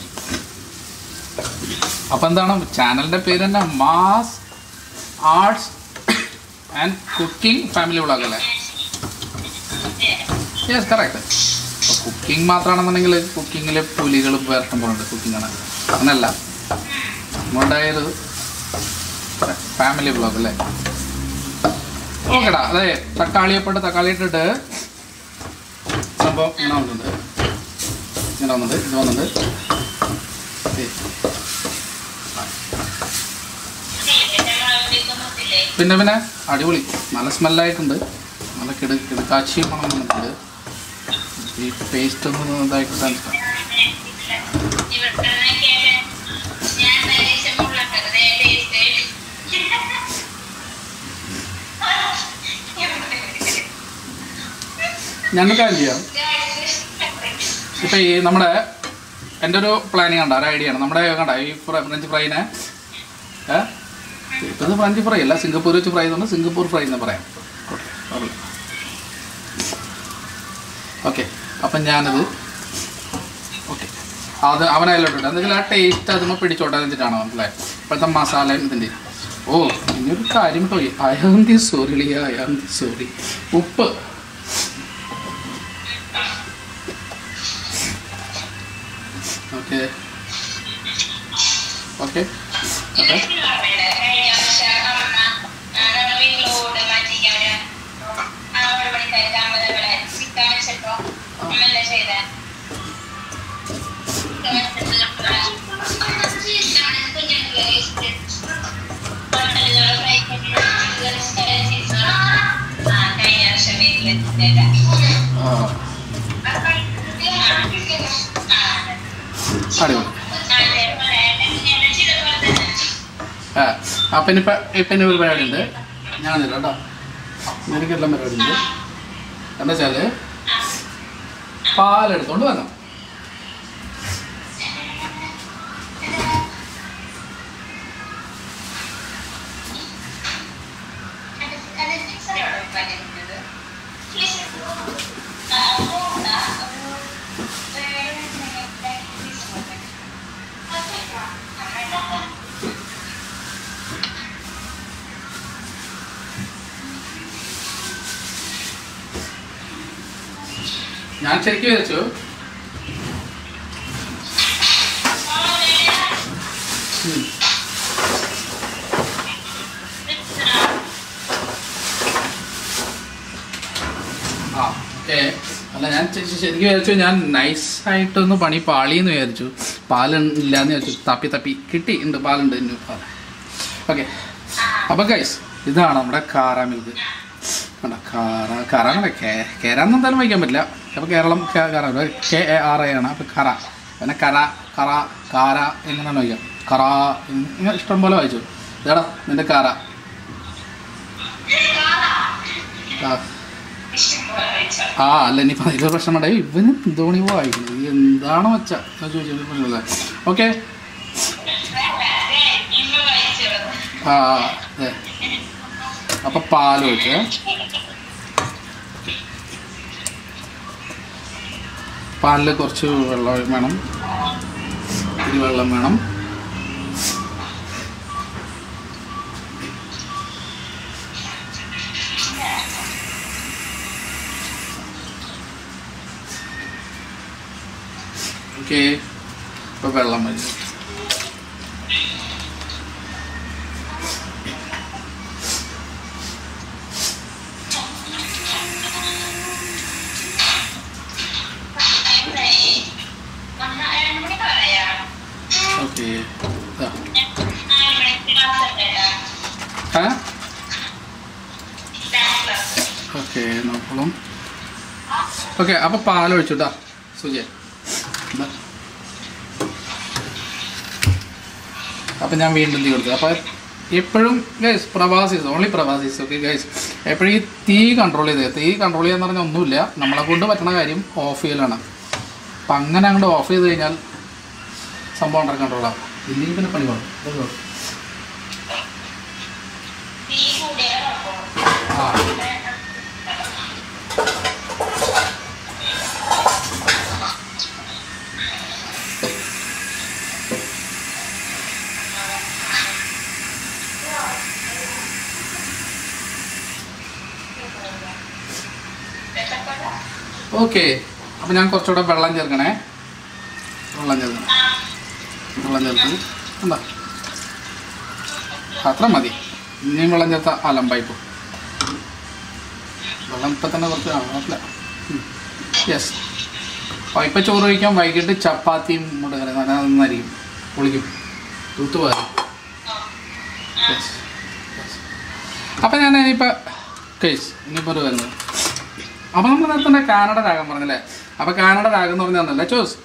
അപ്പം എന്താണ് ചാനലിൻ്റെ പേര് തന്നെ mass arts and cooking family vlog അല്ലേ യെസ് കറക്റ്റ് അപ്പോൾ കുക്കിംഗ് മാത്രമാണെന്നുണ്ടെങ്കിൽ കുക്കിങ്ങിൽ പുലികൾ വേറെ പോകുന്നുണ്ട് കുക്കിംഗ് ആണ് അങ്ങനല്ല നമ്മളുടെ ഫാമിലി വ്ളോഗ് അല്ലേ ഓക്കെടാ അതെ തക്കാളി അപ്പോട്ട് തക്കാളി ഇട്ടിട്ട് സംഭവം ഇങ്ങനെ വന്നിട്ടുണ്ട് ഇങ്ങനെ വന്നിട്ടുണ്ട് ഇത് വന്നിട്ടുണ്ട് ഏയ്. പിന്നെ പിന്നെ അടിപൊളി നല്ല സ്മെല്ലായിട്ടുണ്ട് നല്ല കിട കിടക്കാച്ചി മണം വന്നിട്ടുണ്ട് ഈ പേസ്റ്റ് ഒന്ന് ഇതായിട്ട് ഞാൻ കാര്യം ചെയ്യാം ഇപ്പം ഈ നമ്മുടെ എൻ്റെ ഒരു പ്ലാനിങ് കണ്ട ഒരു ഐഡിയ ആണ് നമ്മുടെ കണ്ട ഈ ഫ്ര- ഫ്രഞ്ച് ഫ്രൈനെ ഏ ഇപ്പം ഇത് ഫ്രഞ്ച് ഫ്രൈ അല്ല സിംഗപ്പൂർ വെച്ച് ഫ്രൈ തന്നെ സിംഗപ്പൂർ ഫ്രൈ എന്ന് പറയാം ഓക്കെ അപ്പം ഞാനത് ഓക്കെ അത് അവനതിലോട്ടിട്ട് എന്തെങ്കിലും ആ ടേസ്റ്റ് അതുമ്പോൾ പിടിച്ചോട്ടെ എന്ന് വെച്ചിട്ടാണ് മനസ്സിലായത് ഇപ്പോഴത്തെ മസാലയും ഇതിൻ്റെ ഓ ഇനിയൊരു കാര്യം പോയി I am the sorry I am the sorry ഉപ്പ് ഓക്കെ ഓക്കെ ഓക്കെ ആ അടിപൊളി ആ അപ്പം ഇനിയിപ്പോൾ ഇപ്പം ഇനി ഒരു പരിപാടി ഉണ്ട് ഞാൻ തരാം കേട്ടോ നിനക്കെല്ലാം പരിപാടി ഉണ്ട് എന്താ വെച്ചാൽ പാലെടുത്തോണ്ട് വരണം ഞാൻ ശരിക്കും വിചാരിച്ചു ഉം. ആ ഓക്കെ അല്ല ഞാൻ ശ- ശ- ശരിക്കും വിചാരിച്ചു ഞാൻ നൈസായിട്ടൊന്ന് പണി പാളിയെന്ന് വിചാരിച്ചു പാലില്ലാന്ന് വിചാരിച്ചു തപ്പി തപ്പി കിട്ടി ഉണ്ട് പാലുണ്ട് ഇന്നു പാൽ ഓക്കെ അപ്പം ഗൈസ് ഇതാണ് നമ്മുടെ കാറ മിൽക്ക് കണ്ട കാറ കാറ അങ്ങനെ കേ കേരാന്ന് എന്തായാലും വായിക്കാൻ പറ്റില്ല അപ്പോൾ കേരളം കേ- കാറ കെ എ ആർ എ ആണ് അപ്പോൾ കറ പിന്നെ കര കറ കാര എങ്ങനെയാണ് വായിക്കാം കറ ഇങ്ങനെ ഇഷ്ടം പോലെ വായിച്ചു ഇതാടാ നിന്റെ കാറ ആ ആ അല്ല ഇനി അതിലൊരു പ്രശ്നം വേണ്ട ഇവന് ധോണി വായിക്കുന്നത് എന്താണോ വെച്ച ഞാൻ ചോദിച്ചത് ഓക്കെ ആ അതെ അപ്പൊ പാല് വെച്ച് പാലിൽ കുറച്ച് വെള്ളം വേണം ഇത്തിരി വെള്ളം വേണം ഓക്കെ ഇപ്പോൾ വെള്ളം മതി ഓക്കെ ഏ ഓക്കെ നോക്കണം ഓക്കെ അപ്പോൾ പാൽ ഒഴിച്ചു കേട്ടോ സുജയ ഇതാ. അപ്പം ഞാൻ വീണ്ടും തീ കൊടുത്തു അപ്പോൾ എപ്പോഴും ഗൈസ് പ്രവാസീസ് ഓൺലി പ്രവാസീസ് ഓക്കെ ഗൈസ് എപ്പോഴും ഈ തീ കൺട്രോൾ ചെയ്ത് തീ കൺട്രോൾ ചെയ്യാന്ന് പറഞ്ഞാൽ ഒന്നുമില്ല നമ്മളെ കൊണ്ട് പറ്റണ കാര്യം ഓഫ് ചെയ്യലാണ് അപ്പം അങ്ങനെ അങ്ങോട്ട് ഓഫ് ചെയ്ത് കഴിഞ്ഞാൽ സംഭവം അണ്ടർ കൺട്രോളാവും ഇല്ലെങ്കിൽ പിന്നെ പണി പോകും ആ ഓക്കെ അപ്പം ഞാൻ കുറച്ചുകൂടെ വെള്ളം ചേർക്കണേ വെള്ളം ചേർക്കണം വെള്ളം ചേർത്ത് എന്താ അത്ര മതി ഇനിയും വെള്ളം ചേർത്ത അലമ്പായിപ്പോ വെള്ളം ഇപ്പം തന്നെ കുറച്ച് ആവത്തില്ല യെസ് ഇപ്പം ചോറ് കഴിക്കാൻ വൈകിട്ട് ചപ്പാത്തിയും മുടകര നന്നായിരിക്കും പൊളിക്കും തൂത്ത് പോകാം യെസ് അപ്പം ഞാൻ ഇനിയിപ്പോൾ കേസ് ഇനിയിപ്പോൾ ഒരു വരുന്നത് അപ്പം നമ്മൾ നേരത്തെ തന്നെ കാനഡ രാഗം പറഞ്ഞല്ലേ അപ്പം കാനഡ രാഗം എന്ന് പറഞ്ഞല്ലേ ചോസ്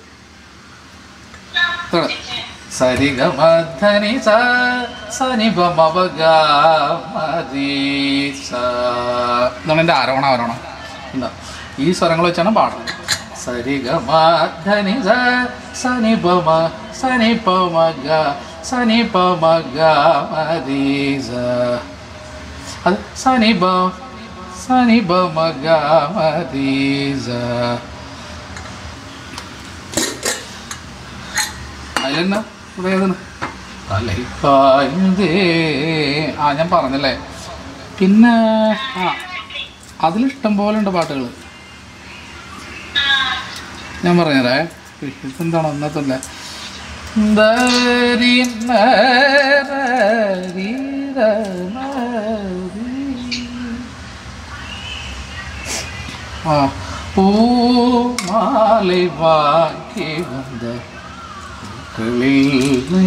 സരി ഗ മധനി സ സനി ബ മ പ ഗ മ രി സ ഇതാണ് എൻ്റെ ആരോണ ആരോണം എന്താ ഈ സ്വരങ്ങൾ വെച്ചാണ് പാടുന്നത് സരി ഗ മധനി സ സനി ബ മ സനി പ മ ഗ സനി പ മ ഗ മ രി സ അത് സനി ബ സനി ബ മ ഗ മ രി സ അതിലെന്നാ ഇവിടെ ഏതാണ് അലൈക്കായുതേ ആ ഞാൻ പറഞ്ഞല്ലേ പിന്നെ ആ അതിലിഷ്ടം പോലെ ഉണ്ട് പാട്ടുകൾ ഞാൻ പറഞ്ഞതേ ഇതെന്താണ് ഒന്നത്തില്ല ദരി നരി നരി. ആ പൂമാலை വാക്കി വந்த പൂക്കളിൽ നീ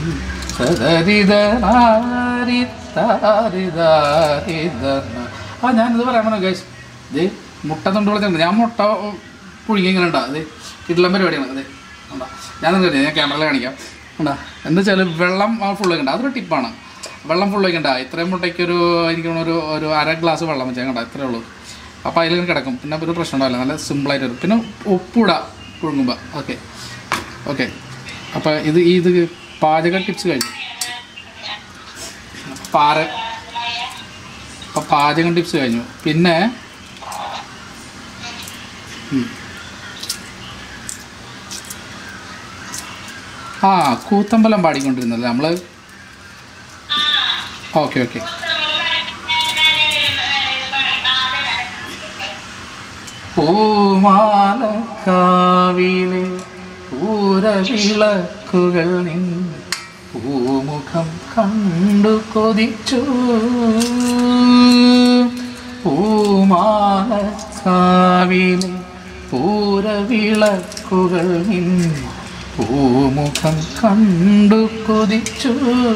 സദരിതനാരി താരിതാരിതന. ആ ഞാനിത് പറയാൻ പറഞ്ഞു ഗൈസ് ഇത് മുട്ട തൊണ്ട് വിളിച്ചിട്ടുണ്ട് ഞാൻ മുട്ട പുഴുങ്ങി ഇങ്ങനെ ഉണ്ടാ അത് കിടലം പരിപാടിയാണ് അതെ ഉണ്ടാ ഞാനൊന്നും കഴിയാം ഞാൻ ക്യാമറയിൽ കാണിക്കാം ഉണ്ടാ എന്താ വെച്ചാൽ വെള്ളം ഫുൾ വെക്കണ്ട അതൊരു ടിപ്പാണ് വെള്ളം ഫുൾ വെക്കണ്ട ഇത്രയും മുട്ടയ്ക്ക് ഒരു എനിക്ക് തോന്നുന്നു ഒരു ഒരു അര ഗ്ലാസ് വെള്ളം വെച്ചാൽ കണ്ട ഇത്രേ ഉള്ളൂ അപ്പോൾ അതിലിങ്ങനെ കിടക്കും പിന്നെ ഒരു പ്രശ്നം ഉണ്ടാവില്ല നല്ല സിമ്പിളായിട്ട് വരും പിന്നെ ഉപ്പിടാം പുഴുങ്ങുമ്പോൾ ഓക്കെ ഓക്കെ അപ്പോൾ ഇത് ഇത് പാചക ടിപ്സ് കഴിഞ്ഞു പാര അപ്പോൾ പാചകം ടിപ്സ് കഴിഞ്ഞു പിന്നെ ഉം. ആ കൂത്തമ്പലം പാടിക്കൊണ്ടിരുന്നല്ലേ നമ്മൾ ഓക്കെ ഓക്കെ പൂമാലക്കാവിലെ പൂരവിളക്കുകൾ നിൻ പൂമുഖം കണ്ടു കൊതിച്ചു പൂമാലക്കാവിലെ പൂരവിളക്കുകൾ നിൻ പൂമുഖം കണ്ടു കൊതിച്ചു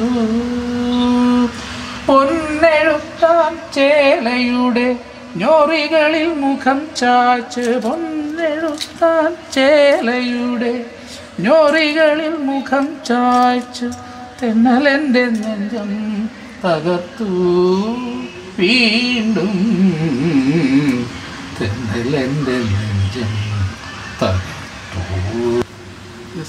പൊന്നെഴുത്താൻ ചേലയുടെ ഞൊറികളിൽ മുഖം ചാച്ച് പൊന്നെഴുത്താൻ ചേലയുടെ ഞൊറികളിൽ മുഖം ചായ്ച്ച് തെന്നലെൻ്റെ നെഞ്ചം തകർത്തു വീണ്ടും തെന്നലെൻ്റെ നെഞ്ചം തകർത്തു Yes.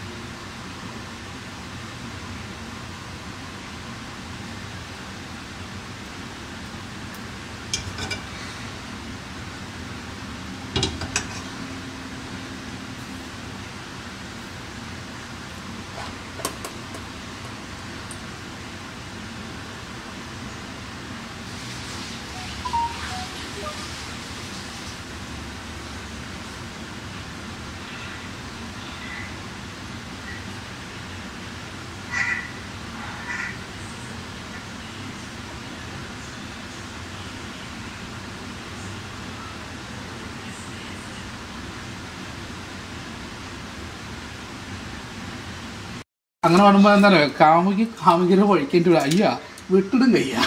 അങ്ങനെ പറയുമ്പോൾ എന്താ പറയുക കാമുകി കാമുകിനെ വഴിക്കേണ്ടി വരും അയ്യ വിട്ടിടും കയ്യ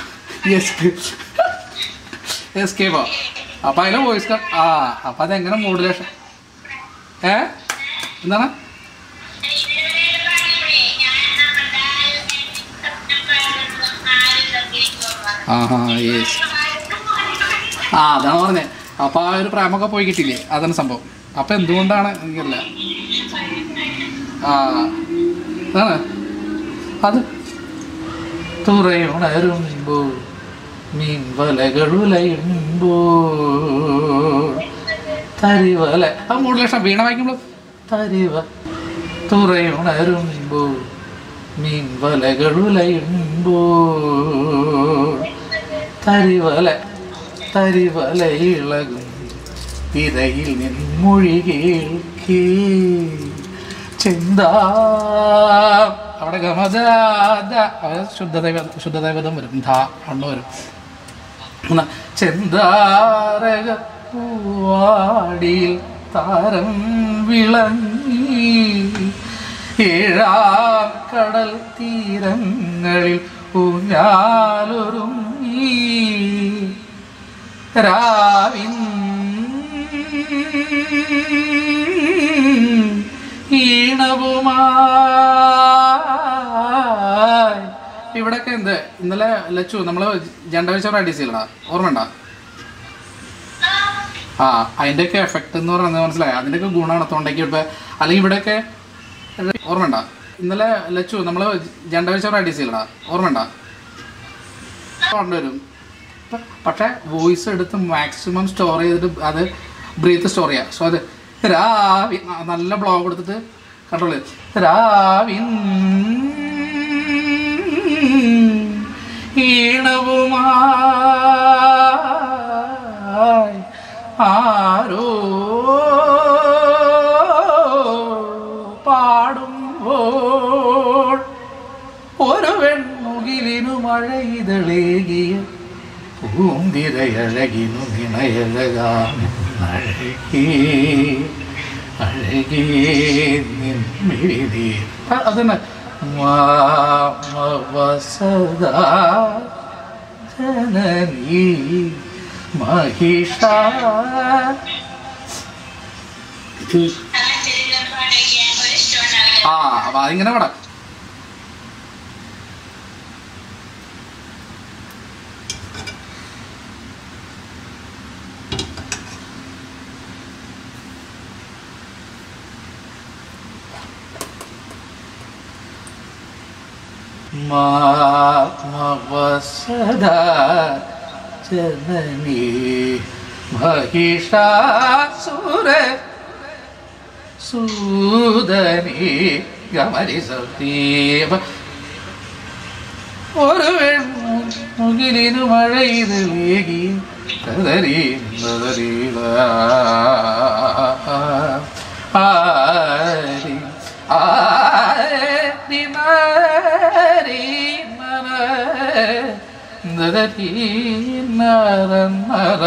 എസ്കേപ്പോ അപ്പം അതിലെ വോയിസ് ആ അപ്പം അതെങ്ങനെ മോഡുലേഷൻ ഏ എന്താണ് ആ ഹാ യെസ് ആ അതാണ് പറഞ്ഞത് അപ്പോൾ ആ ഒരു പ്രേമൊക്കെ പോയി കിട്ടിയില്ലേ അതാണ് സംഭവം അപ്പം എന്തുകൊണ്ടാണ് എനിക്കറിയില്ല ആ അതാണ് അത് തുറയുണരുമ്പോൾ മീൻ വലകളുലയുമ്പോൾ തരിവല ആ മൂന്ന് ലക്ഷം വീണ വായിക്കുമ്പോൾ തരിവ തുറയുണരുമ്പോൾ മീൻ വലകളുലയുമ്പോൾ തരിവല തരിവല ഇളകും തിരയിൽ നിൻമൊഴി കേൾക്കേ ചിന്താ അവിടെ ഗമജ ശുദ്ധദൈവ ശുദ്ധദൈവതം വരും ധാ അണ്ണു വരും എന്നാ, ചെന്താരക പൂവാടിയിൽ താരം വിളങ്ങി ഏഴാം കടൽ തീരങ്ങളിൽ ഊഞ്ഞാലൊരുങ്ങി രാവിൻ ഈണവുമായി ഇവിടെയൊക്കെ എന്ത് ഇന്നലെ ലച്ചു നമ്മൾ ജണ്ടവച്ച പ്രാക്ടീസ് ചെയ്യലടാ ഓർമ്മണ്ട ആ അതിൻ്റെയൊക്കെ എഫക്റ്റ് എന്ന് പറയുന്നത് മനസ്സിലായി അതിൻ്റെയൊക്കെ ഗുണമാണ് തൊണ്ടയ്ക്ക് ഇപ്പം അല്ലെങ്കിൽ ഇവിടെയൊക്കെ ഓർമ്മണ്ട ഇന്നലെ ലച്ചു നമ്മൾ ജണ്ടവച്ച പ്രാക്ടീസ് ചെയ്യലടാ ഓർമ്മണ്ട കൊണ്ടുവരും പ- പക്ഷേ വോയിസ് എടുത്ത് മാക്സിമം സ്റ്റോർ ചെയ്തിട്ട് അത് ബ്രീത്ത് സ്റ്റോർ ചെയ്യുക സോ അത് രാവി ആ, നല്ല ബ്ലോഗ് കൊടുത്തിട്ട് കൺട്രോൾ ചെയ്ത് രാവിൻ ഈണവുമായി ആരോ പാടുമ്പോൾ മഴയിതളേകിയ പൂന്തിരയഴകിനു നിണയഴകാഴകേ അഴകേ നിൻമിഴിനീർ അതന്നെ മാമവസദാ ജനനീ മഹിഷ ആ അപ്പൊ അതിങ്ങനെ പടാം മാമവസദാ ജനനീ മഹിഷാസുര സൂദനീ ഗമരി സീവ ഒരു മുകിലിനു മഴയിതലേകി കതറി കതറിയില ആരി ആരി നരി നര നരി നര നര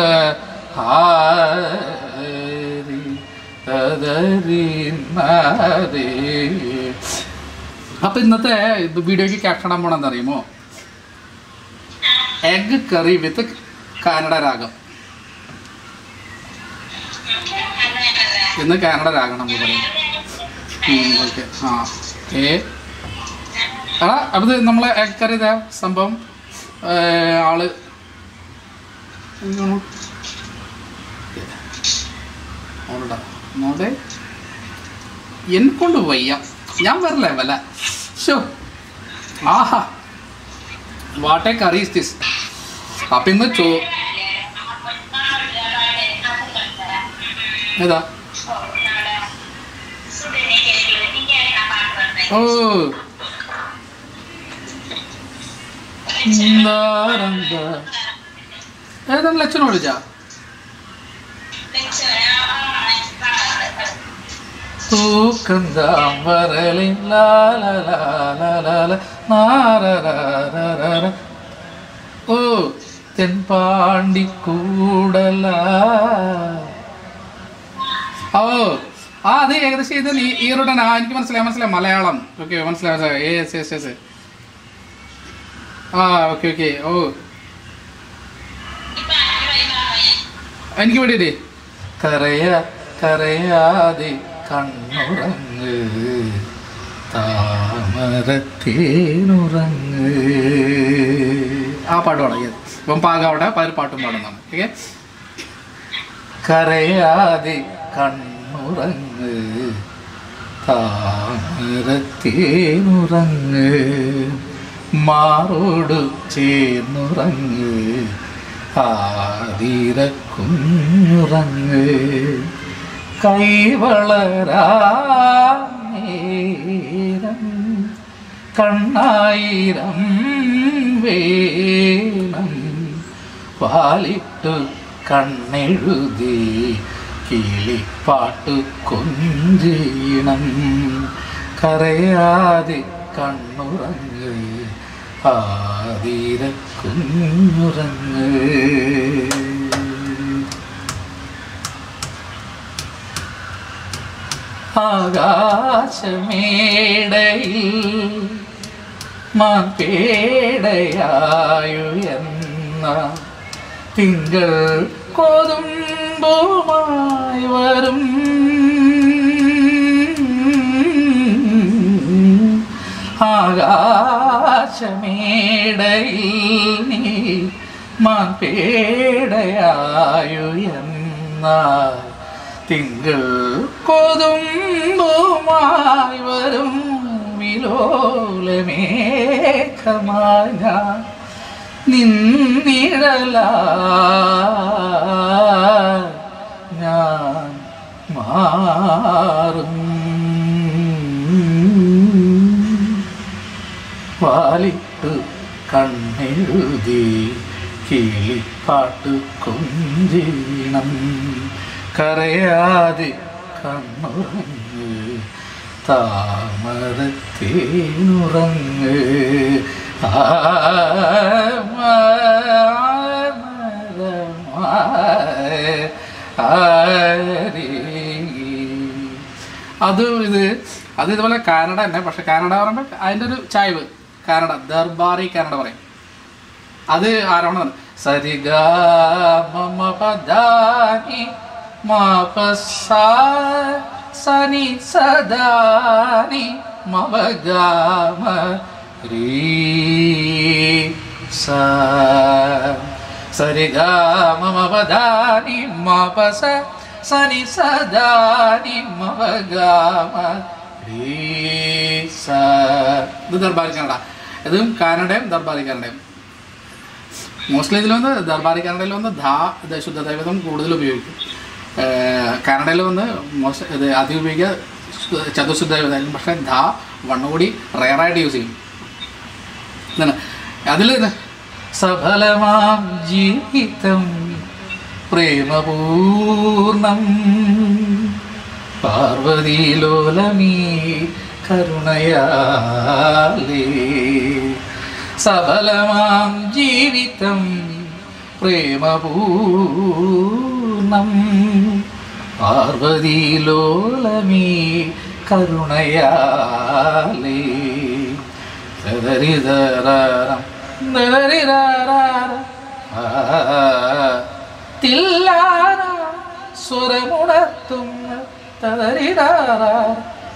ആരി തദരി നരേ അപ്പൊ ഇന്നത്തെ ഇത് വീഡിയോക്ക് ക്യാപ്ഷൻ ഇടാൻ പോണെന്ന് അറിയുമോ എഗ് കറി വിത്ത് കാനഡ രാഗം ഇന്ന് കാനഡ രാഗം നമ്മൾ പറയും ഓക്കെ ആ ഏ എടാ അത് നമ്മളെ എഗ് കറി ഇതാ സംഭവം ഏ, ആള് എന്താണ്? അവളുടെ നോടെ എന്നെ കൊണ്ട് വയ്യ ഞാൻ വരില്ല വല്ല ഷോ ആഹാ വാട്ടേ കറി ഇസ് ദിസ് അപ്പം ഇന്ന് ചോ ഏതാ ഓ എന്താ ഏതാണ് ലക്ഷണം വിളിച്ചാ തൂക്കന്താമ്പരലിൻ ലാലലാലലാല നാരരാരരാര. ഓ തെൻപാണ്ടി കൂടല ഓ ആ അത് ഏകദേശം ഇത് നീ ഈ റൂട്ടാണ് ആ എനിക്ക് മനസ്സിലായി മനസ്സിലായി മലയാളം ഓക്കെ മനസ്സിലായി മനസ്സിലായി യെസ് യെസ് യെസ് ആ ഓക്കെ ഓക്കെ ഓ എനിക്ക് വേണ്ടിയിട്ടേ കരയ കരയാതെ കണ്ണുറങ്ങ് താമരത്തേനുറങ്ങ് ആ പാട്ട് പാടാം yes. ഇപ്പം പാകാവട്ടെ അപ്പം ഒരു പാട്ടും പാടുന്നതാണ് ഓക്കെ കരയാതെ കണ്ണുറങ്ങ് താമരത്തേനുറങ്ങ് മാറോട് ചേർന്നുറങ്ങ് ആതിര കുഞ്ഞുറങ്ങ് കൈവളരാനേരം കണ്ണായിരം വേണം പാലിട്ടു കണ്ണെഴുതി കിളിപ്പാട്ടു കൊഞ്ചീണം കരയാതെ കണ്ണുറങ്ങ് ആതിര കുഞ്ഞുറങ്ങ് ആകാശമേടയിൽ മാൻപേടയായുയെന്ന തിങ്കൾ കൊതുമ്പുമായി വരും ആകാശമേടയിൽ നീ മാൻപേടയായുയെന്ന തിങ്കൾ കൊതുമ്പുമായി വരും വിലോലമേഘമായ ഞാൻ നിന്നിഴല ഞാൻ മാറും പാലിട്ടു കണ്ണെഴുതി കിളിപ്പാട്ട് കൊഞ്ചീണം കരയാതെ കണ്ണുറങ്ങ് താമരത്തേനുറങ്ങ് അത് ഇത് അത് ഇതുപോലെ കാനഡ തന്നെ പക്ഷെ കാനഡ പറയുമ്പോൾ അതിൻ്റെ ഒരു ചായ്വ് കാനഡ ദർബാറി കാനഡ പറയും അത് ആരാണ് സരിഗ മമ പദാനി മാപ സാ സനി സദാനി മവ ഗാമ രീ സ സരിഗ മമ പദാനി മാപ സ സനി സദാനി മവ ഗാമ രീ സ ഇത് ദർബാരി കന്നഡ ഇതും കാനഡയും ദർബാരി കന്നഡയും മോസ്റ്റ്ലി ഇതിൽ വന്ന് ദർബാറി കന്നഡയിൽ വന്ന് ധാ ഇത് ശുദ്ധ ദൈവതം കൂടുതൽ ഉപയോഗിക്കും ഏഹ് കന്നഡയിൽ വന്ന് മോസ്റ്റ് ഇത് അധികം ഉപയോഗിക്കുക ശു- ചതുശുദ്ധ ദൈവതം പക്ഷേ ധാ വണ്ണുകൂടി റയറായിട്ട് യൂസ് ചെയ്യും ഇതാണ് അതിൽ ഇത് സഫലമാം ജീവിതം പ്രേമപൂർണം പാർവതീലോലമീ കരുണയാലേ സഫലമാം ജീവിതം പ്രേമപൂർണം പാർവതീലോലമീ കരുണയാലേ ദദരിദരാരം, ദദരിദരാരം, ആ, തില്ലാന സ്വരമുണർത്തുന്ന തദരിദാരാരം,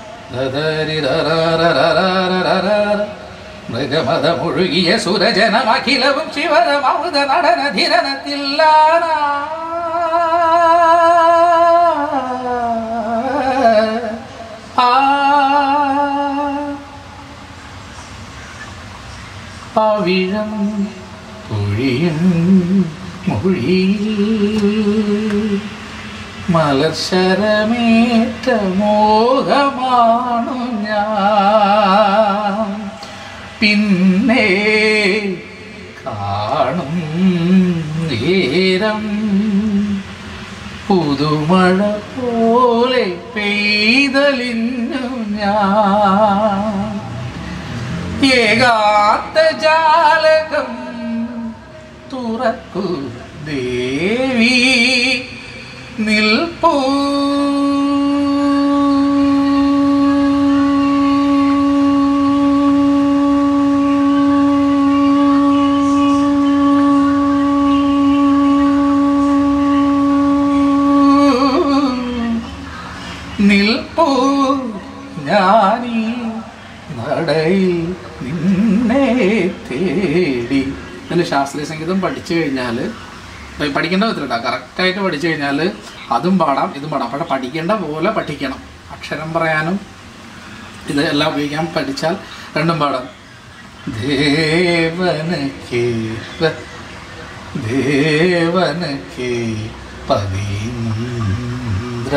ദദരിദരാരരരരരരര. മൃഗമതമൊഴുകിയ സുരജനമഖിലവും ശിവരമൗത നടനധിരനത്തില്ലാന ആ പവിഴം പൊഴിയും മൊഴിയിൽ മലർശരമേറ്റ മോഹമാണു ഞാൻ പിന്നെ കാണും നേരം പുതുമഴ പോലെ പെയ്തലിഞ്ഞു ഞാൻ ഏകാത്ത ജാലകം തുറക്കു ദേവി നിൽപ്പൂ നിൽപ്പൂ ഞാനീ നടയിൽ നിന്നെ തേടി ഇതിൻ്റെ ശാസ്ത്രീയ സംഗീതം പഠിച്ചു കഴിഞ്ഞാൽ പഠിക്കേണ്ട വിധത്തിലുണ്ടാ കറക്റ്റായിട്ട് പഠിച്ചു കഴിഞ്ഞാൽ അതും പാടാം ഇതും പാടാം പക്ഷെ പഠിക്കേണ്ട പോലെ പഠിക്കണം അക്ഷരം പറയാനും ഇത് എല്ലാം ഉപയോഗിക്കാൻ പഠിച്ചാൽ രണ്ടും പാടാം ദേവനക്ക് ദേവനക്ക് പതീന്ദ്ര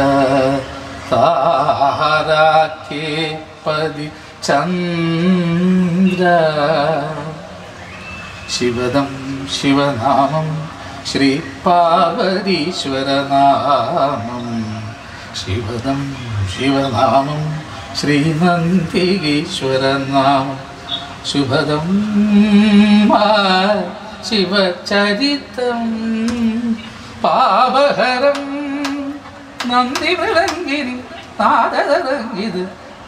താരാക്കേ പതി ചന്ദ്ര ശിവദം ശിവനാമം ശ്രീ പാർവതീശ്വരനാമം ശിവദം ശിവനാമം ശ്രീനന്ദികീശ്വരനാമം ശുഭദം ആ ശിവചരിതം പാപഹരം നന്ദി വിളങ്കിനി നാദതരംഗിത്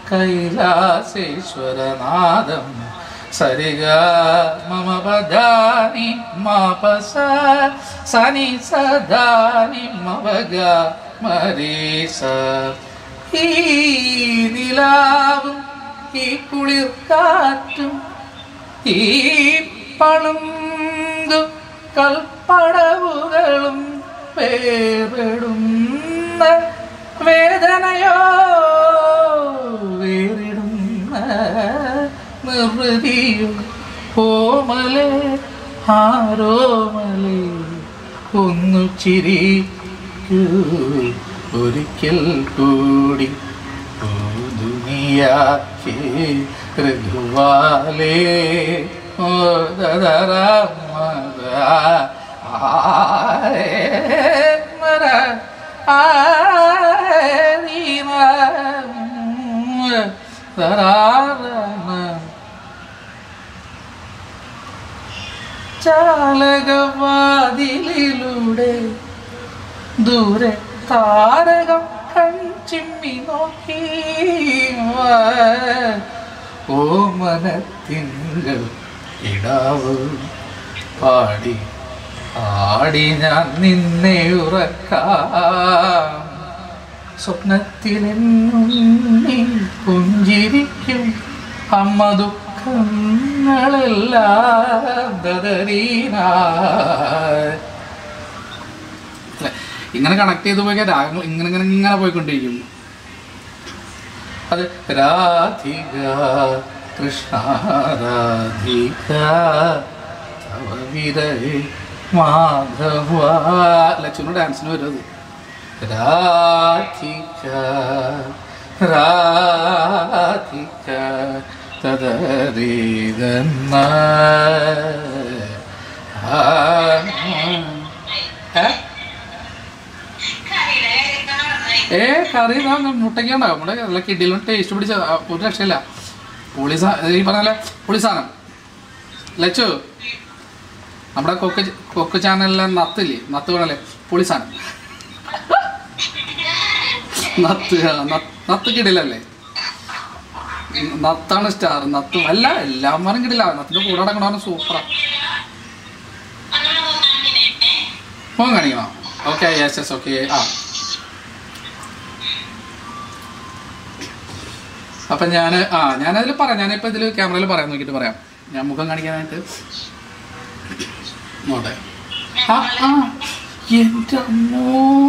കൈലാസേശ്വരനാദം സരിഗ മമ പദാനി മാപ സ സനി സദാനി മവഗ മരീസ ഈ നിലാവും ഈ കുളിർ കാറ്റും ഈ പളുങ്കു കൽപ്പടവുകളും വേറിടുന്ന വേദനയോ വേറിടുന്ന നിർവൃതിയോ ഓമലെ ആരോമലെ ഒന്നു ചിരിക്കൂ ഒരിക്കൽ കൂടി ഓ ദുനിയാക്കെ രഘുവാലേ ഓ ദദരാമദ ആരേ മര ആരീമ ദരാരമ ചാലകവാതിലിലൂടെ ദൂരെ താരകം കൺചിമ്മി നോക്കി ഓമനത്തിങ്കൾ ഇടാവ് പാടി ആടി ഞാൻ നിന്നെ ഉറക്കാം സ്വപ്നത്തിലെന്നുണ്ണി പുഞ്ചിരിക്കും അമ്മ ദുഃഖങ്ങളെല്ലാം ദദരീന അല്ലെ ഇങ്ങനെ കണക്ട് ചെയ്ത് പോയി രാഗങ്ങൾ ഇങ്ങനെ ഇങ്ങനെ ഇങ്ങനെ പോയിക്കൊണ്ടിരിക്കും അത് രാധിക കൃഷ്ണ രാധിക തവ വിരഹേ മാധവ ലക്ഷ്മണ ഡാൻസിന് വരും അത് രാധിക രാധിക തദരീതന്ന ഏ കറി ഇതാ മുട്ടയ്ക്കണ്ട നമ്മുടെ നല്ല കിഡിലും ടേസ്റ്റ് പിടിച്ച ആ, ഒരു രക്ഷയില്ല പുളി സാ ഈ പറഞ്ഞ പുളി സാധനം ലച്ചു നമ്മുടെ കൊക്ക് കൊക്ക് ചാനലിലെ നത്തില്ലേ നത്ത് വേണല്ലേ പുളി സാധനം നത്ത് ആ, നത്ത് നത്ത് കിടിലല്ലേ നത്താണ് സ്റ്റാർ നത്തും അല്ല എല്ലാവരും കിടില്ല നത്തിന്റെ കൂടെ അടക്കണ സൂപ്പറാ ഫോൺ കാണിക്കണോ ഓക്കെ യെസ് യെസ് ഓക്കെ ആ അപ്പം ഞാൻ ആ ഞാനതിൽ പറയാം ഞാനിപ്പോൾ ഇതിൽ ക്യാമറയിൽ പറയാൻ നോക്കിയിട്ട് പറയാം ഞാൻ മുഖം കാണിക്കാനായിട്ട് നോട്ടെ ആ ആ എൻ്റെ അമ്മോ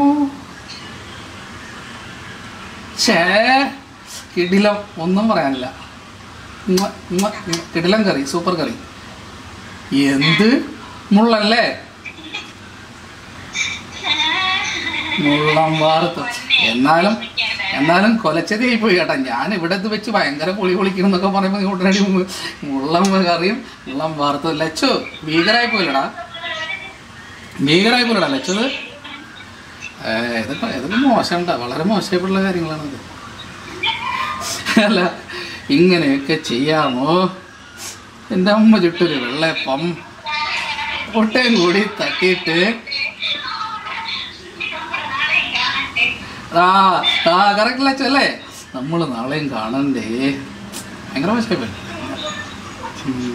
ഛേ കിടിലം ഒന്നും പറയാനില്ല ഉമ്മ, ഉമ്മ, ഉമ്മ. കിടിലം കറി സൂപ്പർ കറി എന്ത് മുള്ളല്ലേ മുള്ളം വാർത്ത് എന്നാലും എന്നാലും കൊലച്ചതായി പോയി കേട്ടാ ഞാൻ ഇവിടെ ഇത് വെച്ച് ഭയങ്കര പൊളി പൊളിക്കണം എന്നൊക്കെ പറയുമ്പോൾ ഉടനടി മുമ്പ് മുള്ളം കറിയും മുള്ളം വാർത്തത് ലച്ചു ഭീകരായി പോയില്ലടാ ഭീകരായി പോയില്ലടാ ലച്ചത് ഏ, ഇതൊക്കെ ഇതൊക്കെ മോശമുണ്ടാ വളരെ മോശമായിട്ടുള്ള കാര്യങ്ങളാണിത് അല്ല ഇങ്ങനെയൊക്കെ ചെയ്യാമോ എൻ്റെ അമ്മ ചുട്ടൊരു വെള്ളയപ്പം ഒട്ടയും കൂടി തട്ടിയിട്ട് ആ ആ കറക്റ്റ് ലച്ചു അല്ലേ നമ്മൾ നാളെയും കാണണ്ടേ ഭയങ്കര മോശമായി പോയി ഉം.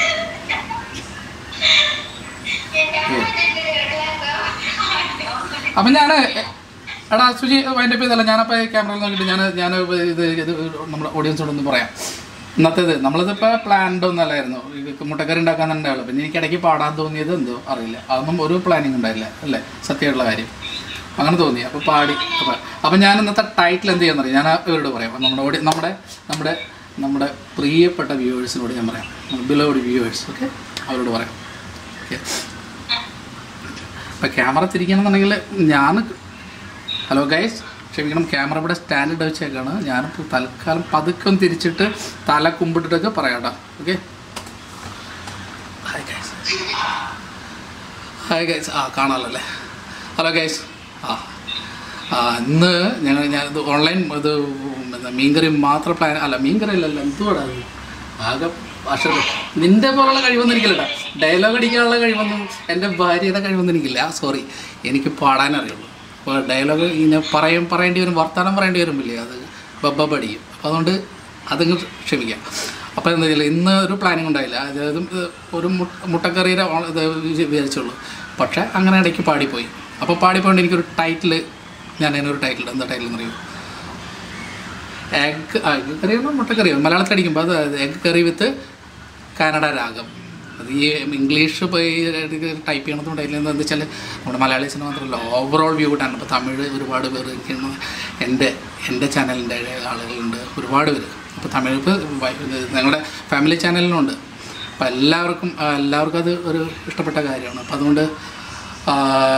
അപ്പം ഞാൻ എടാ സുജി അതിൻ്റെ ഇപ്പോൾ ഇതല്ല ഞാനപ്പോൾ ക്യാമറയിൽ നോക്കിയിട്ട് ഞാൻ ഞാൻ ഇത് ഇത് നമ്മുടെ ഓഡിയൻസോടൊന്ന് പറയാം ഇന്നത്തേത് നമ്മളിതിപ്പോൾ പ്ലാൻഡ് ഒന്നല്ലായിരുന്നു ഇത് മുട്ടക്കറി ഉണ്ടാക്കാൻ തന്നെ ഉള്ളു പിന്നെ എനിക്ക് ഇടയ്ക്ക് പാടാൻ തോന്നിയത് എന്തോ അറിയില്ല അതൊന്നും ഒരു പ്ലാനിങ് ഉണ്ടായില്ല അല്ലേ സത്യമായിട്ടുള്ള കാര്യം അങ്ങനെ തോന്നി അപ്പോൾ പാടി അപ്പോൾ അപ്പം ഞാൻ ഇന്നത്തെ ടൈറ്റിൽ എന്ത് ചെയ്യാന്നറിയാം ഞാൻ ഇവരോട് പറയാം നമ്മുടെ ഓടി നമ്മുടെ നമ്മുടെ നമ്മുടെ പ്രിയപ്പെട്ട വ്യൂവേഴ്സിനോട് ഞാൻ പറയാം ബിലോഡ് വ്യൂവേഴ്സ് ഓക്കെ അവരോട് പറയാം ഓക്കെ ഇപ്പം ക്യാമറ തിരിക്കണമെന്നുണ്ടെങ്കിൽ ഞാൻ ഹലോ ഗൈസ് ക്ഷമിക്കണം ക്യാമറ ഇവിടെ സ്റ്റാൻഡ് ഇട്ട് വെച്ചേക്കാണ് ഞാനിപ്പോൾ തൽക്കാലം പതുക്കെ ഒന്ന് തിരിച്ചിട്ട് തല കുമ്പിട്ടിട്ടൊക്കെ പറയാട്ടോ okay hi guys hi guys ആ കാണാമല്ലോ അല്ലേ ഹലോ ഗൈസ് ആ ആ ഇന്ന് ഞങ്ങൾ ഞാൻ ഇത് ഓൺലൈൻ ഇത് എന്താ മീൻകറി മാത്രം പ്ലാൻ അല്ല മീൻകറി അല്ലല്ല എന്തുവാടാ അത് ആകെ ഭാഷ നിന്റെ പോലുള്ള കഴിവൊന്നും എനിക്കില്ല ഡയലോഗ് അടിക്കാനുള്ള കഴിവൊന്നും എൻ്റെ ഭാര്യയുടെ കഴിവൊന്നും എനിക്കില്ല സോറി എനിക്ക് പാടാൻ അറിയുള്ളൂ അപ്പോൾ ഡയലോഗ് ഇങ്ങനെ പറയും പറയേണ്ടി വരും വർത്തമാനം പറയേണ്ടി വരുമ്പില്ലേ അത് ബബ്ബടിയും അപ്പോൾ അതുകൊണ്ട് അതങ്ങ് ക്ഷമിക്കാം അപ്പോൾ എന്താ വെച്ചാൽ ഇന്ന് ഒരു പ്ലാനിങ് ഉണ്ടായില്ല അതായത് ഇത് ഒരു മുട്ട മുട്ടക്കറിയുടെ ഓ- ഇത് വിചാരിച്ചുള്ളൂ പക്ഷേ അങ്ങനെ ഇടയ്ക്ക് പാടിപ്പോയി അപ്പോൾ പാടിപ്പോയിട്ട് എനിക്കൊരു ടൈറ്റിൽ ഞാൻ അതിനൊരു ടൈറ്റിൽ എന്താ ടൈറ്റിൽ എന്നറിയോ എഗ് എഗ് കറിയാണോ മുട്ടക്കറിയോ മലയാളത്തിൽ അടിക്കുമ്പോൾ അത് എഗ് കറി വിത്ത് കാനഡ രാഗം അത് ഈ ഇംഗ്ലീഷ് പോയി ടൈപ്പ് ചെയ്യണതും ടൈറ്റിൽ എന്താ വെച്ചാൽ നമ്മുടെ മലയാളീസിന് മാത്രമല്ല ഓവറോൾ വ്യൂ കിട്ടാണ് ഇപ്പോൾ തമിഴ് ഒരുപാട് പേര് എനിക്കാണ് എൻ്റെ എൻ്റെ ചാനലിൻ്റെ ആളുകളുണ്ട് ഒരുപാട് പേര് അപ്പോൾ തമിഴ് ഇപ്പോൾ ഞങ്ങളുടെ ഫാമിലി ചാനലിനുണ്ട് അപ്പോൾ എല്ലാവർക്കും ആ, എല്ലാവർക്കും അത് ഒരു ഇഷ്ടപ്പെട്ട കാര്യമാണ് അപ്പോൾ അതുകൊണ്ട് ആ,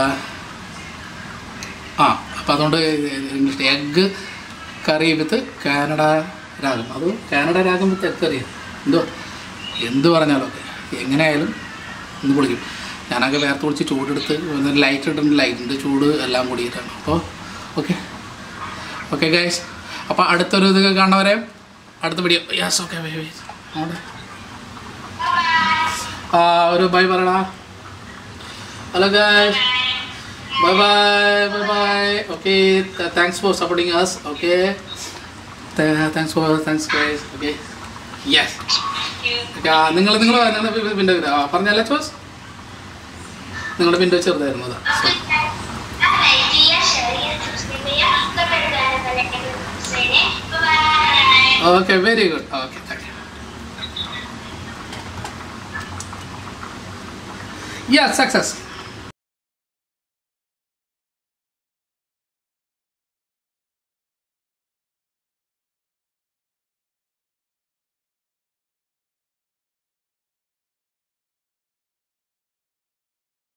ആ അപ്പോൾ അതുകൊണ്ട് English egg curry with Canada രാഗം അത് കാനഡ രാഗം വിത്ത് എഗ് കറി എന്തോ എന്ത് പറഞ്ഞാലും ഒക്കെ എങ്ങനെയായാലും ഇന്ന് പൊളിക്കും ഞാനൊക്കെ വേർത്ത് പൊളിച്ച് ചൂടെടുത്ത് ലൈറ്റ് ഇടുന്ന ലൈറ്റിൻ്റെ ചൂട് എല്ലാം കൂടിയിട്ടാണ് അപ്പോൾ ഓക്കെ ഓക്കെ ഗൈസ് അപ്പോൾ അടുത്തൊരു ഇത് കാണുന്നവരെ അടുത്ത വീഡിയോ യെസ് ഓക്കെ അവിടെ ആ ഒരു ബൈ പറയടാ hello guys bye bye bye bye okay thanks for supporting us okay thanks for thanks guys okay yes നിങ്ങൾ നിങ്ങൾ നിങ്ങളുടെ വിൻഡോ പറഞ്ഞല്ലേ ചോസ് നിങ്ങളുടെ വിൻഡോ ചെറുതായിരുന്നു അതാ okay very good okay thank you yes success